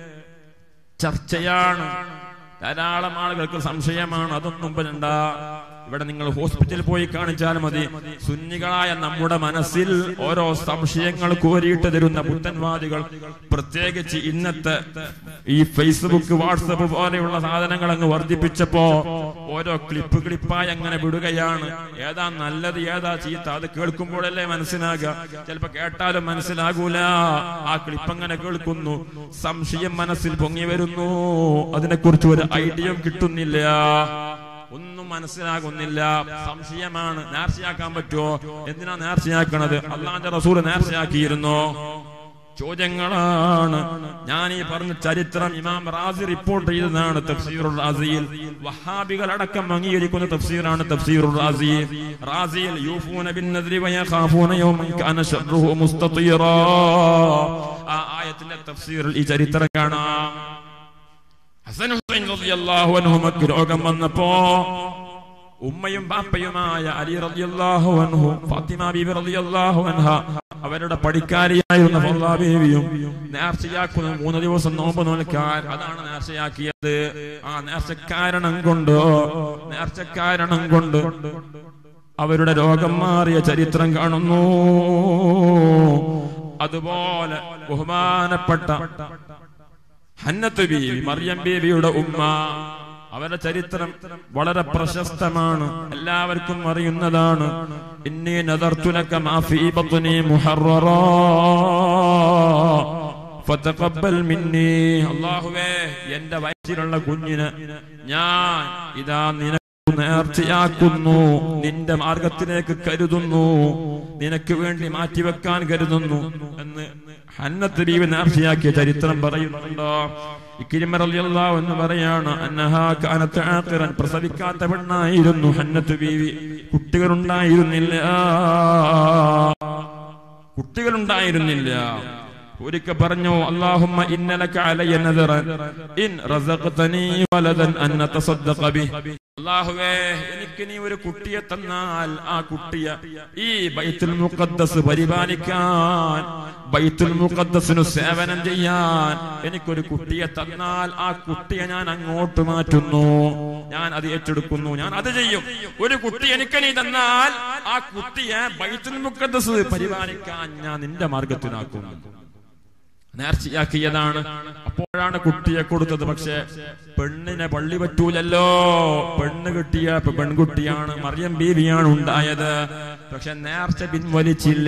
ചർച്ചയാണ് ധാരാളം ആളുകൾക്ക് സംശയമാണ് അതൊന്നും പറ്റണ്ട ഇവിടെ നിങ്ങൾ ഹോസ്പിറ്റലിൽ പോയി കാണിച്ചാൽ മതി സുന്നികളായ നമ്മുടെ മനസ്സിൽ ഓരോ സംശയങ്ങൾ കോരിയിട്ട് തരുന്ന പുത്തൻവാദികൾ പ്രത്യേകിച്ച് ഇന്നത്തെ ഈ ഫേസ്ബുക്ക് വാട്സപ്പ് പോലെയുള്ള സാധനങ്ങൾ അങ്ങ് വർദ്ധിപ്പിച്ചപ്പോ ഓരോ ക്ലിപ്പ് ക്ലിപ്പായി അങ്ങനെ വിടുകയാണ് ഏതാ നല്ലത് ഏതാ ചീത്ത അത് കേൾക്കുമ്പോഴല്ലേ മനസ്സിലാകുക ചിലപ്പോ കേട്ടാലും മനസ്സിലാകൂല ആ ക്ലിപ്പ് അങ്ങനെ കേൾക്കുന്നു സംശയം മനസ്സിൽ പൊങ്ങി വരുന്നു അതിനെക്കുറിച്ച് ഒരു ഐഡിയയും കിട്ടുന്നില്ല ഒന്നും മനസ്സിലാകുന്നില്ല സംശയമാണ് നേർച്ചയാക്കാൻ പറ്റുമോ എന്തിനാ നേർച്ചയാക്കണത് അള്ളാന്റെ റസൂല് നേർച്ചയാക്കിയിരുന്നോ ചോദ്യങ്ങളാണ് ഞാൻ ഈ പറഞ്ഞ ചരിത്രം ഇമാം റാസി റിപ്പോർട്ട് ചെയ്തതാണ് തഫ്സീറുൽ റാസിയിൽ വഹാബികൾ അടക്കം അംഗീകരിക്കുന്ന തഫ്സീറാണ് തഫ്സീറുൽ റാസി റാസിയിൽ യൂഫൂന ബിൻ നദ്രി വയഖാഫൂന യൗമൻ കാന ശർറുഹു മുസ്തതീറാ ആ ആയത്തിന്റെ തഫ്സീറിൽ ഈ ചരിത്രം കാണാം ഹസൻ ഹുസൈൻ റളിയല്ലാഹു അൻഹുമക്ക് രോഗം വന്നപ്പോ ഉമ്മയും ബാപ്പയുമായ അലി റളിയല്ലാഹു അൻഹു ഫാത്തിമ ബീബി റളിയല്ലാഹു അൻഹ അവരുടെ പടിക്കാരിയായിരുന്ന ഫർലാ ബീവിയും നേർച്ചയാക്കുന്ന മൂന്ന് ദിവസം നോമ്പ് നോൽക്കാൻ അതാണ് നേർച്ചയാക്കിയത് ആ നേർച്ചക്കാരണം കൊണ്ട് നേർച്ചക്കാരണം കൊണ്ട് അവരുടെ രോഗം മാറിയ ചരിത്രം കാണുന്നു അതുപോലെ ബഹുമാനപ്പെട്ട ഹന്നത്ത് ബീവി മറിയം ബീവിയുടെ ഉമ്മ അവരുടെ ചരിത്രം വളരെ പ്രശസ്തമാണ് എല്ലാവർക്കും അറിയുന്നതാണ് ഇന്നി നദർത്തുലക മാ ഫീ ബത്നി മുഹററാ ഫതഖബ്ബൽ മിന്നി അല്ലാഹുവേ എന്റെ വയറ്റിലുള്ള കുഞ്ഞിന് ഞാൻ ഇതാ നിനക്ക് നേർച്ചയാക്കുന്നു നിന്റെ മാർഗത്തിലേക്ക് കരുതുന്നു നിനക്ക് വേണ്ടി മാറ്റിവെക്കാൻ കരുതുന്നു എന്ന് ഹന്നത്ത് ബീവി നേർച്ചയാക്കിയ ചരിത്രം പറയുന്നുണ്ടോ ഇക്കിരിമ റളിയല്ലാഹു എന്ന് പറയാണ് അന്നഹാ കാനത്ത് ആഖിറൻ പ്രസവിക്കാത്ത പെണ്ണായിരുന്നു ഹന്നത്ത് ബീവി കുട്ടികളുണ്ടായിരുന്നില്ല കുട്ടികളുണ്ടായിരുന്നില്ല ഒരിക്കൽ പറഞ്ഞു അല്ലാഹുമ്മ ഇന്നലക അലയ്യ നദറൻ ഇൻ റസഖതനി വലദൻ അൻ തസദ്ദഖ ബിഹി അല്ലാഹുവേ എനിക്ക് നീ ഒരു കുട്ടിയെ തന്നാൽ ആ കുട്ടിയെ ഈ ബൈത്തുൽ മുഖദ്ദസ് പരിപാലിക്കാൻ ബൈത്തുൽ മുഖദ്ദസിനു സേവനം ചെയ്യാൻ എനിക്കൊരു കുട്ടിയെ തന്നാൽ ആ കുട്ടിയെ ഞാൻ അങ്ങോട്ട് മാറ്റുന്നു ഞാൻ അത് ഏറ്റെടുക്കുന്നു ഞാൻ അത് ചെയ്യും ഒരു കുട്ടി എനിക്ക് നീ തന്നാൽ ആ കുട്ടിയെ ബൈത്തുൽ മുഖദ്ദസ് പരിപാലിക്കാൻ ഞാൻ നിന്റെ മാർഗത്തിനാക്കുന്നു നേർച്ചയാക്കിയതാണ് അപ്പോഴാണ് കുട്ടിയെ കൊടുത്തത് പക്ഷെ പെണ്ണിനെ പള്ളി പറ്റൂലല്ലോ പെണ്ണ് കിട്ടിയ ഇപ്പൊ പെൺകുട്ടിയാണ് മറിയം ബീവിയാണ് ഉണ്ടായത് പക്ഷെ നേർച്ച പിൻവലിച്ചില്ല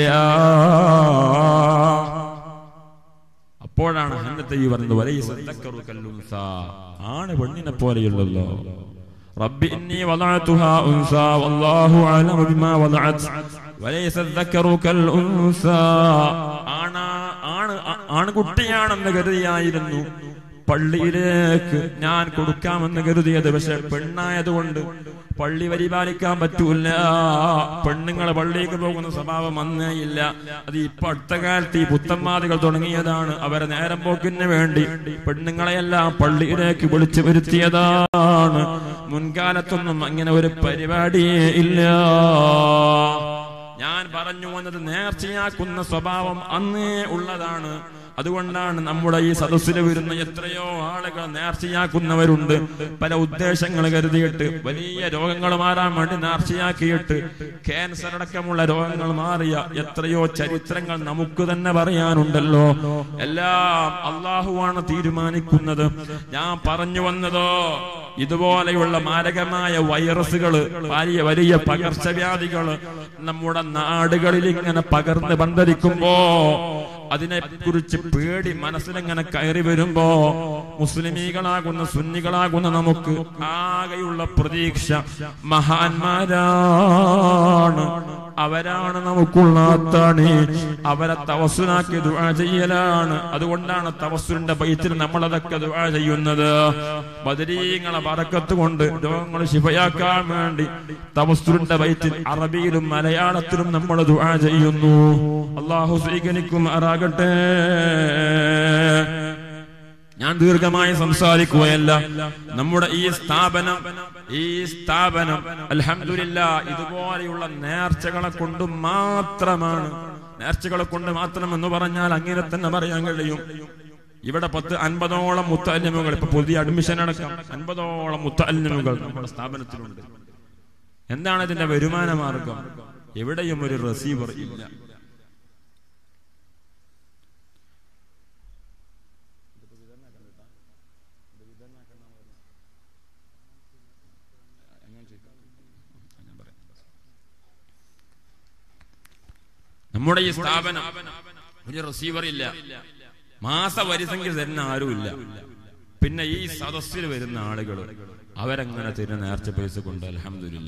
അപ്പോഴാണ് ഹന്നത്തെ ഈ പറഞ്ഞത് "വലൈസ ദക്കറു കല്ലുൻസ." ആണ് പെണ്ണിനെ പോലെയുള്ളല്ലോ റബ്ബി ഇന്നി വദഅതുഹാ ഉൻസ വല്ലാഹു അലമു ബിമാ വദഅത് വലൈസ ദക്കറു കൽഉൻസ ആണ് ആണ് ആൺകുട്ടിയാണെന്ന് കരുതിയായിരുന്നു പള്ളിയിലേക്ക് ഞാൻ കൊടുക്കാമെന്ന് കരുതിയത് പക്ഷെ പെണ്ണായതുകൊണ്ട് പള്ളി പരിപാലിക്കാൻ പറ്റൂല പെണ്ണുങ്ങളെ പള്ളിക്ക് പോകുന്ന സ്വഭാവം വന്നേ ഇല്ല അത് ഇപ്പൊ അടുത്ത കാലത്ത് ഈ പുത്തന്മാദികൾ തുടങ്ങിയതാണ് അവരെ നേരം പോക്കിന് വേണ്ടി പെണ്ണുങ്ങളെയെല്ലാം പള്ളിയിലേക്ക് വിളിച്ചു വരുത്തിയതാണ് മുൻകാലത്തൊന്നും അങ്ങനെ ഒരു പരിപാടിയേ ഇല്ല ഞാൻ പറഞ്ഞു വന്നത് നേർച്ചയാക്കുന്ന സ്വഭാവം അന്നേ ഉള്ളതാണ് അതുകൊണ്ടാണ് നമ്മുടെ ഈ സദസ്സിൽ വരുന്ന എത്രയോ ആളുകൾ നേർച്ചയാക്കുന്നവരുണ്ട് പല ഉദ്ദേശങ്ങൾ കരുതിയിട്ട് വലിയ രോഗങ്ങൾ മാറാൻ വേണ്ടി നേർച്ചയാക്കിയിട്ട് ക്യാൻസർ അടക്കമുള്ള രോഗങ്ങൾ മാറിയ എത്രയോ ചരിത്രങ്ങൾ നമുക്ക് തന്നെ പറയാനുണ്ടല്ലോ എല്ലാം അള്ളാഹുവാണ് തീരുമാനിക്കുന്നത് ഞാൻ പറഞ്ഞു വന്നതോ ഇതുപോലെയുള്ള മാരകമായ വൈറസുകള് വലിയ വലിയ പകർച്ചവ്യാധികള് നമ്മുടെ നാടുകളിൽ ഇങ്ങനെ പകർന്ന് പന്തരിക്കുമ്പോ അതിനെ കുറിച്ച് പേടി മനസ്സിലിങ്ങനെ കയറി വരുമ്പോ മുസ്ലിമീകളാകുന്ന സുന്നികളാകുന്ന നമുക്ക് ആകെയുള്ള പ്രതീക്ഷ മഹാന്മാരാണ് അവരാണ് നമുക്കുള്ള അത്താണി അവരെ തവസുനാക്കി ദുആ ചെയ്യലാണ് അതുകൊണ്ടാണ് തവസുലിന്റെ ബൈത്തിൽ നമ്മളതൊക്കെ ദുആ ചെയ്യുന്നത് ബദരീങ്ങളെ പറക്കത്ത് കൊണ്ട് രോഗങ്ങൾ ശിഫയാക്കാൻ വേണ്ടി തവസുലിന്റെ ബൈത്തിൽ അറബിയിലും മലയാളത്തിലും നമ്മൾ ദുആ ചെയ്യുന്നു അള്ളാഹു സ്വീകരിക്കും ആറാകട്ടെ ഞാൻ ദീർഘമായി സംസാരിക്കുകയല്ല നമ്മുടെ ഈ സ്ഥാപനം ഈ സ്ഥാപനം അൽഹംദുലില്ല ഇതുപോലെയുള്ള നേർച്ചകളെ കൊണ്ട് മാത്രമാണ് നേർച്ചകളെ കൊണ്ട് മാത്രം എന്ന് പറഞ്ഞാൽ അങ്ങനെ തന്നെ പറയാൻ കഴിയും ഇവിടെ പത്ത് അൻപതോളം മുത്തല്യമുകൾ ഇപ്പൊ പുതിയ അഡ്മിഷൻ അടക്കം അൻപതോളം മുത്തല്യമുകൾ നമ്മുടെ സ്ഥാപനത്തിലുണ്ട് എന്താണ് ഇതിന്റെ വരുമാന മാർഗം എവിടെയും ഒരു റിസീവർ ഇല്ല നമ്മുടെ ഈ സ്ഥാപനം ഒരു റിസീവർ ഇല്ല മാസ വരിസംഖ്യ തരുന്ന ആരുമില്ല പിന്നെ ഈ സദസ്സിൽ വരുന്ന ആളുകൾ അവരങ്ങനെ തരുന്ന നേർച്ച പൈസ കൊണ്ട് അലഹമില്ല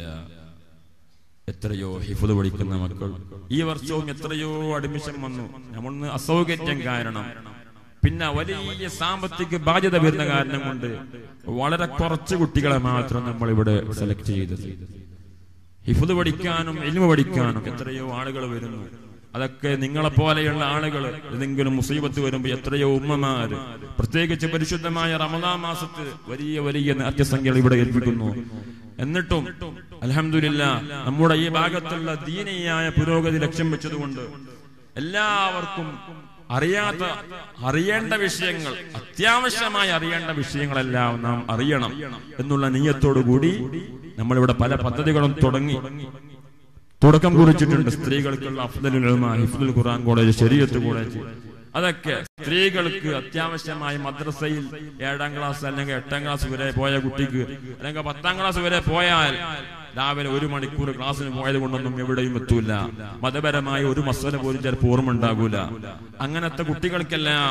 എത്രയോ ഹിഫുദ് പഠിക്കുന്ന മക്കൾ ഈ വർഷവും എത്രയോ അഡ്മിഷൻ വന്നു നമ്മളൊന്ന് അസൗകര്യം കാരണം പിന്നെ വലിയ സാമ്പത്തിക ബാധ്യത വരുന്ന കാരണം കൊണ്ട് വളരെ കുറച്ച് കുട്ടികളെ മാത്രം നമ്മൾ ഇവിടെ സെലക്ട് ചെയ്തത് ഹിഫുദ് പഠിക്കാനും എലിമ പഠിക്കാനും എത്രയോ ആളുകൾ വരുന്നു അതൊക്കെ നിങ്ങളെ പോലെയുള്ള ആളുകൾ ഏതെങ്കിലും മുസീബത്ത് വരുമ്പോൾ എത്രയോ ഉമ്മമാര് പ്രത്യേകിച്ച് പരിശുദ്ധമായ റമദാൻ മാസത്ത് വലിയ വലിയ നാട്യസംഖ്യകൾ ഇവിടെ ഏൽപ്പിക്കുന്നു എന്നിട്ടും അലഹമില്ല നമ്മുടെ ഈ ഭാഗത്തുള്ള ദീനീയായ പുരോഗതി ലക്ഷ്യം വെച്ചതുകൊണ്ട് എല്ലാവർക്കും അറിയാത്ത അറിയേണ്ട വിഷയങ്ങൾ അത്യാവശ്യമായി അറിയേണ്ട വിഷയങ്ങളെല്ലാം നാം അറിയണം എന്നുള്ള നീയത്തോടു കൂടി നമ്മളിവിടെ പല പദ്ധതികളും തുടങ്ങി തുടക്കം കുറിച്ചിട്ടുണ്ട് സ്ത്രീകൾക്കുള്ള അഫ്ദലുൽ ഉലമ, ഹിഫ്ദുൽ ഖുർആൻ കോളേജ് ശരീഅത്ത് കോളേജ് അതൊക്കെ സ്ത്രീകൾക്ക് അത്യാവശ്യമായി മദ്രസയിൽ ഏഴാം ക്ലാസ് അല്ലെങ്കിൽ എട്ടാം ക്ലാസ് വരെ പോയ കുട്ടിക്ക് അല്ലെങ്കിൽ പത്താം ക്ലാസ് വരെ പോയാൽ രാവിലെ ഒരു മണിക്കൂർ ക്ലാസ്സിന് പോയത് കൊണ്ടൊന്നും എവിടെയും എത്തൂല മതപരമായ ഒരു മസല പോലും ചിലപ്പോൾ ഓർമ്മ ഉണ്ടാകൂല അങ്ങനത്തെ കുട്ടികൾക്കെല്ലാം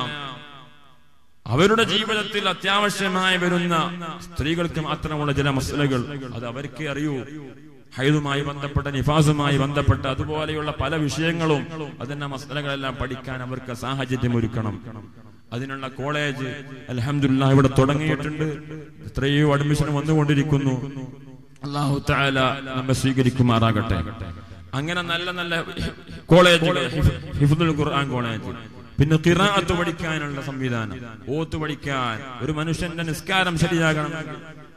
അവരുടെ ജീവിതത്തിൽ അത്യാവശ്യമായി വരുന്ന സ്ത്രീകൾക്ക് മാത്രമുള്ള ചില മസലകൾ അത് അവർക്ക് അറിയൂ ഹൈദുമായി ബന്ധപ്പെട്ട നിഫാസുമായി ബന്ധപ്പെട്ട അതുപോലെയുള്ള പല വിഷയങ്ങളും അതിന്റെ മസലകളെല്ലാം പഠിക്കാൻ അവർക്ക് സാഹചര്യം ഒരുക്കണം അതിനുള്ള കോളേജ് അലഹമില്ല ഇവിടെ തുടങ്ങിയിട്ടുണ്ട് എത്രയോ അഡ്മിഷൻ വന്നുകൊണ്ടിരിക്കുന്നു അള്ളാഹു താല നമ്മെ സ്വീകരിക്കുമാറാകട്ടെ അങ്ങനെ നല്ല നല്ല കോളേജുകൾ ഹിഫുദുൽ ഖുർആൻ കോളേജ് പിന്നെ കിറാത്ത് പഠിക്കാനുള്ള സംവിധാനം ഓത്ത് പഠിക്കാൻ ഒരു മനുഷ്യന്റെ നിസ്കാരം ശരിയാകണമെങ്കിൽ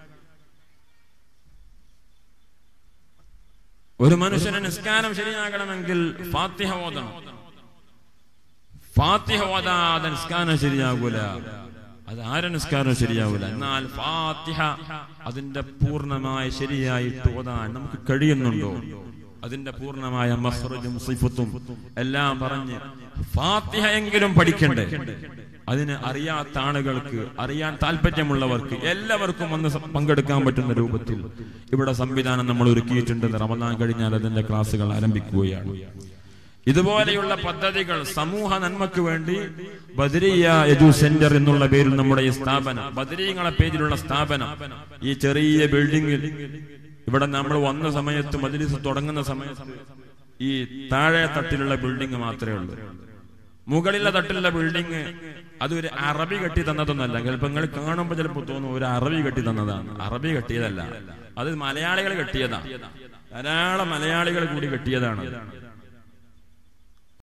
ഒരു മനുഷ്യന്റെ നിസ്കാരം ശരിയാകണമെങ്കിൽ ഫാത്തിഹ ഓതണം ഫാത്തിഹ ഓതാതെ നിസ്കാരം ശരിയാകൂല അത് ആരെ നിസ്കാരം ശരിയാവൂല എന്നാൽ ഫാത്തിഹ അതിന്റെ പൂർണ്ണമായ ശരിയായിട്ട് ഓതാൻ നമുക്ക് കഴിയുന്നുണ്ടോ അതിന്റെ പൂർണ്ണമായ മഹ്റജും സിഫത്തും എല്ലാം പറഞ്ഞ് ഫാത്തിഹ എങ്കിലും പഠിക്കണ്ടേ അതിന് അറിയാത്ത ആളുകൾക്ക് അറിയാൻ താല്പര്യമുള്ളവർക്ക് എല്ലാവർക്കും വന്ന് സ- പങ്കെടുക്കാൻ പറ്റുന്ന രൂപത്തിൽ ഇവിടെ സംവിധാനം നമ്മൾ ഒരുക്കിയിട്ടുണ്ട് റമദാൻ കഴിഞ്ഞാൽ അതിന്റെ ക്ലാസ്സുകൾ ആരംഭിക്കുകയാണ് ഇതുപോലെയുള്ള പദ്ധതികൾ സമൂഹ നന്മക്ക് വേണ്ടി ബദരിയ എജു സെന്റർ എന്നുള്ള പേരിൽ നമ്മുടെ ഈ സ്ഥാപനം ബദരീങ്ങളെ പേരിലുള്ള സ്ഥാപനം ഈ ചെറിയ ബിൽഡിംഗിൽ ഇവിടെ നമ്മൾ വന്ന സമയത്ത് മജ്ലിസ് തുടങ്ങുന്ന സമയത്ത് ഈ താഴെ തട്ടിലുള്ള ബിൽഡിംഗ് മാത്രമേ ഉള്ളൂ മുകളിലെ തട്ടിലുള്ള ബിൽഡിംഗ് അതൊരു അറബി കെട്ടി തന്നതൊന്നല്ല ചിലപ്പോ നിങ്ങൾ കാണുമ്പോൾ ചിലപ്പോൾ തോന്നും ഒരു അറബി കെട്ടി തന്നതാണ് അറബി കെട്ടിയതല്ല അത് മലയാളികൾ കെട്ടിയതാണ് ധാരാളം മലയാളികൾ കൂടി കെട്ടിയതാണ്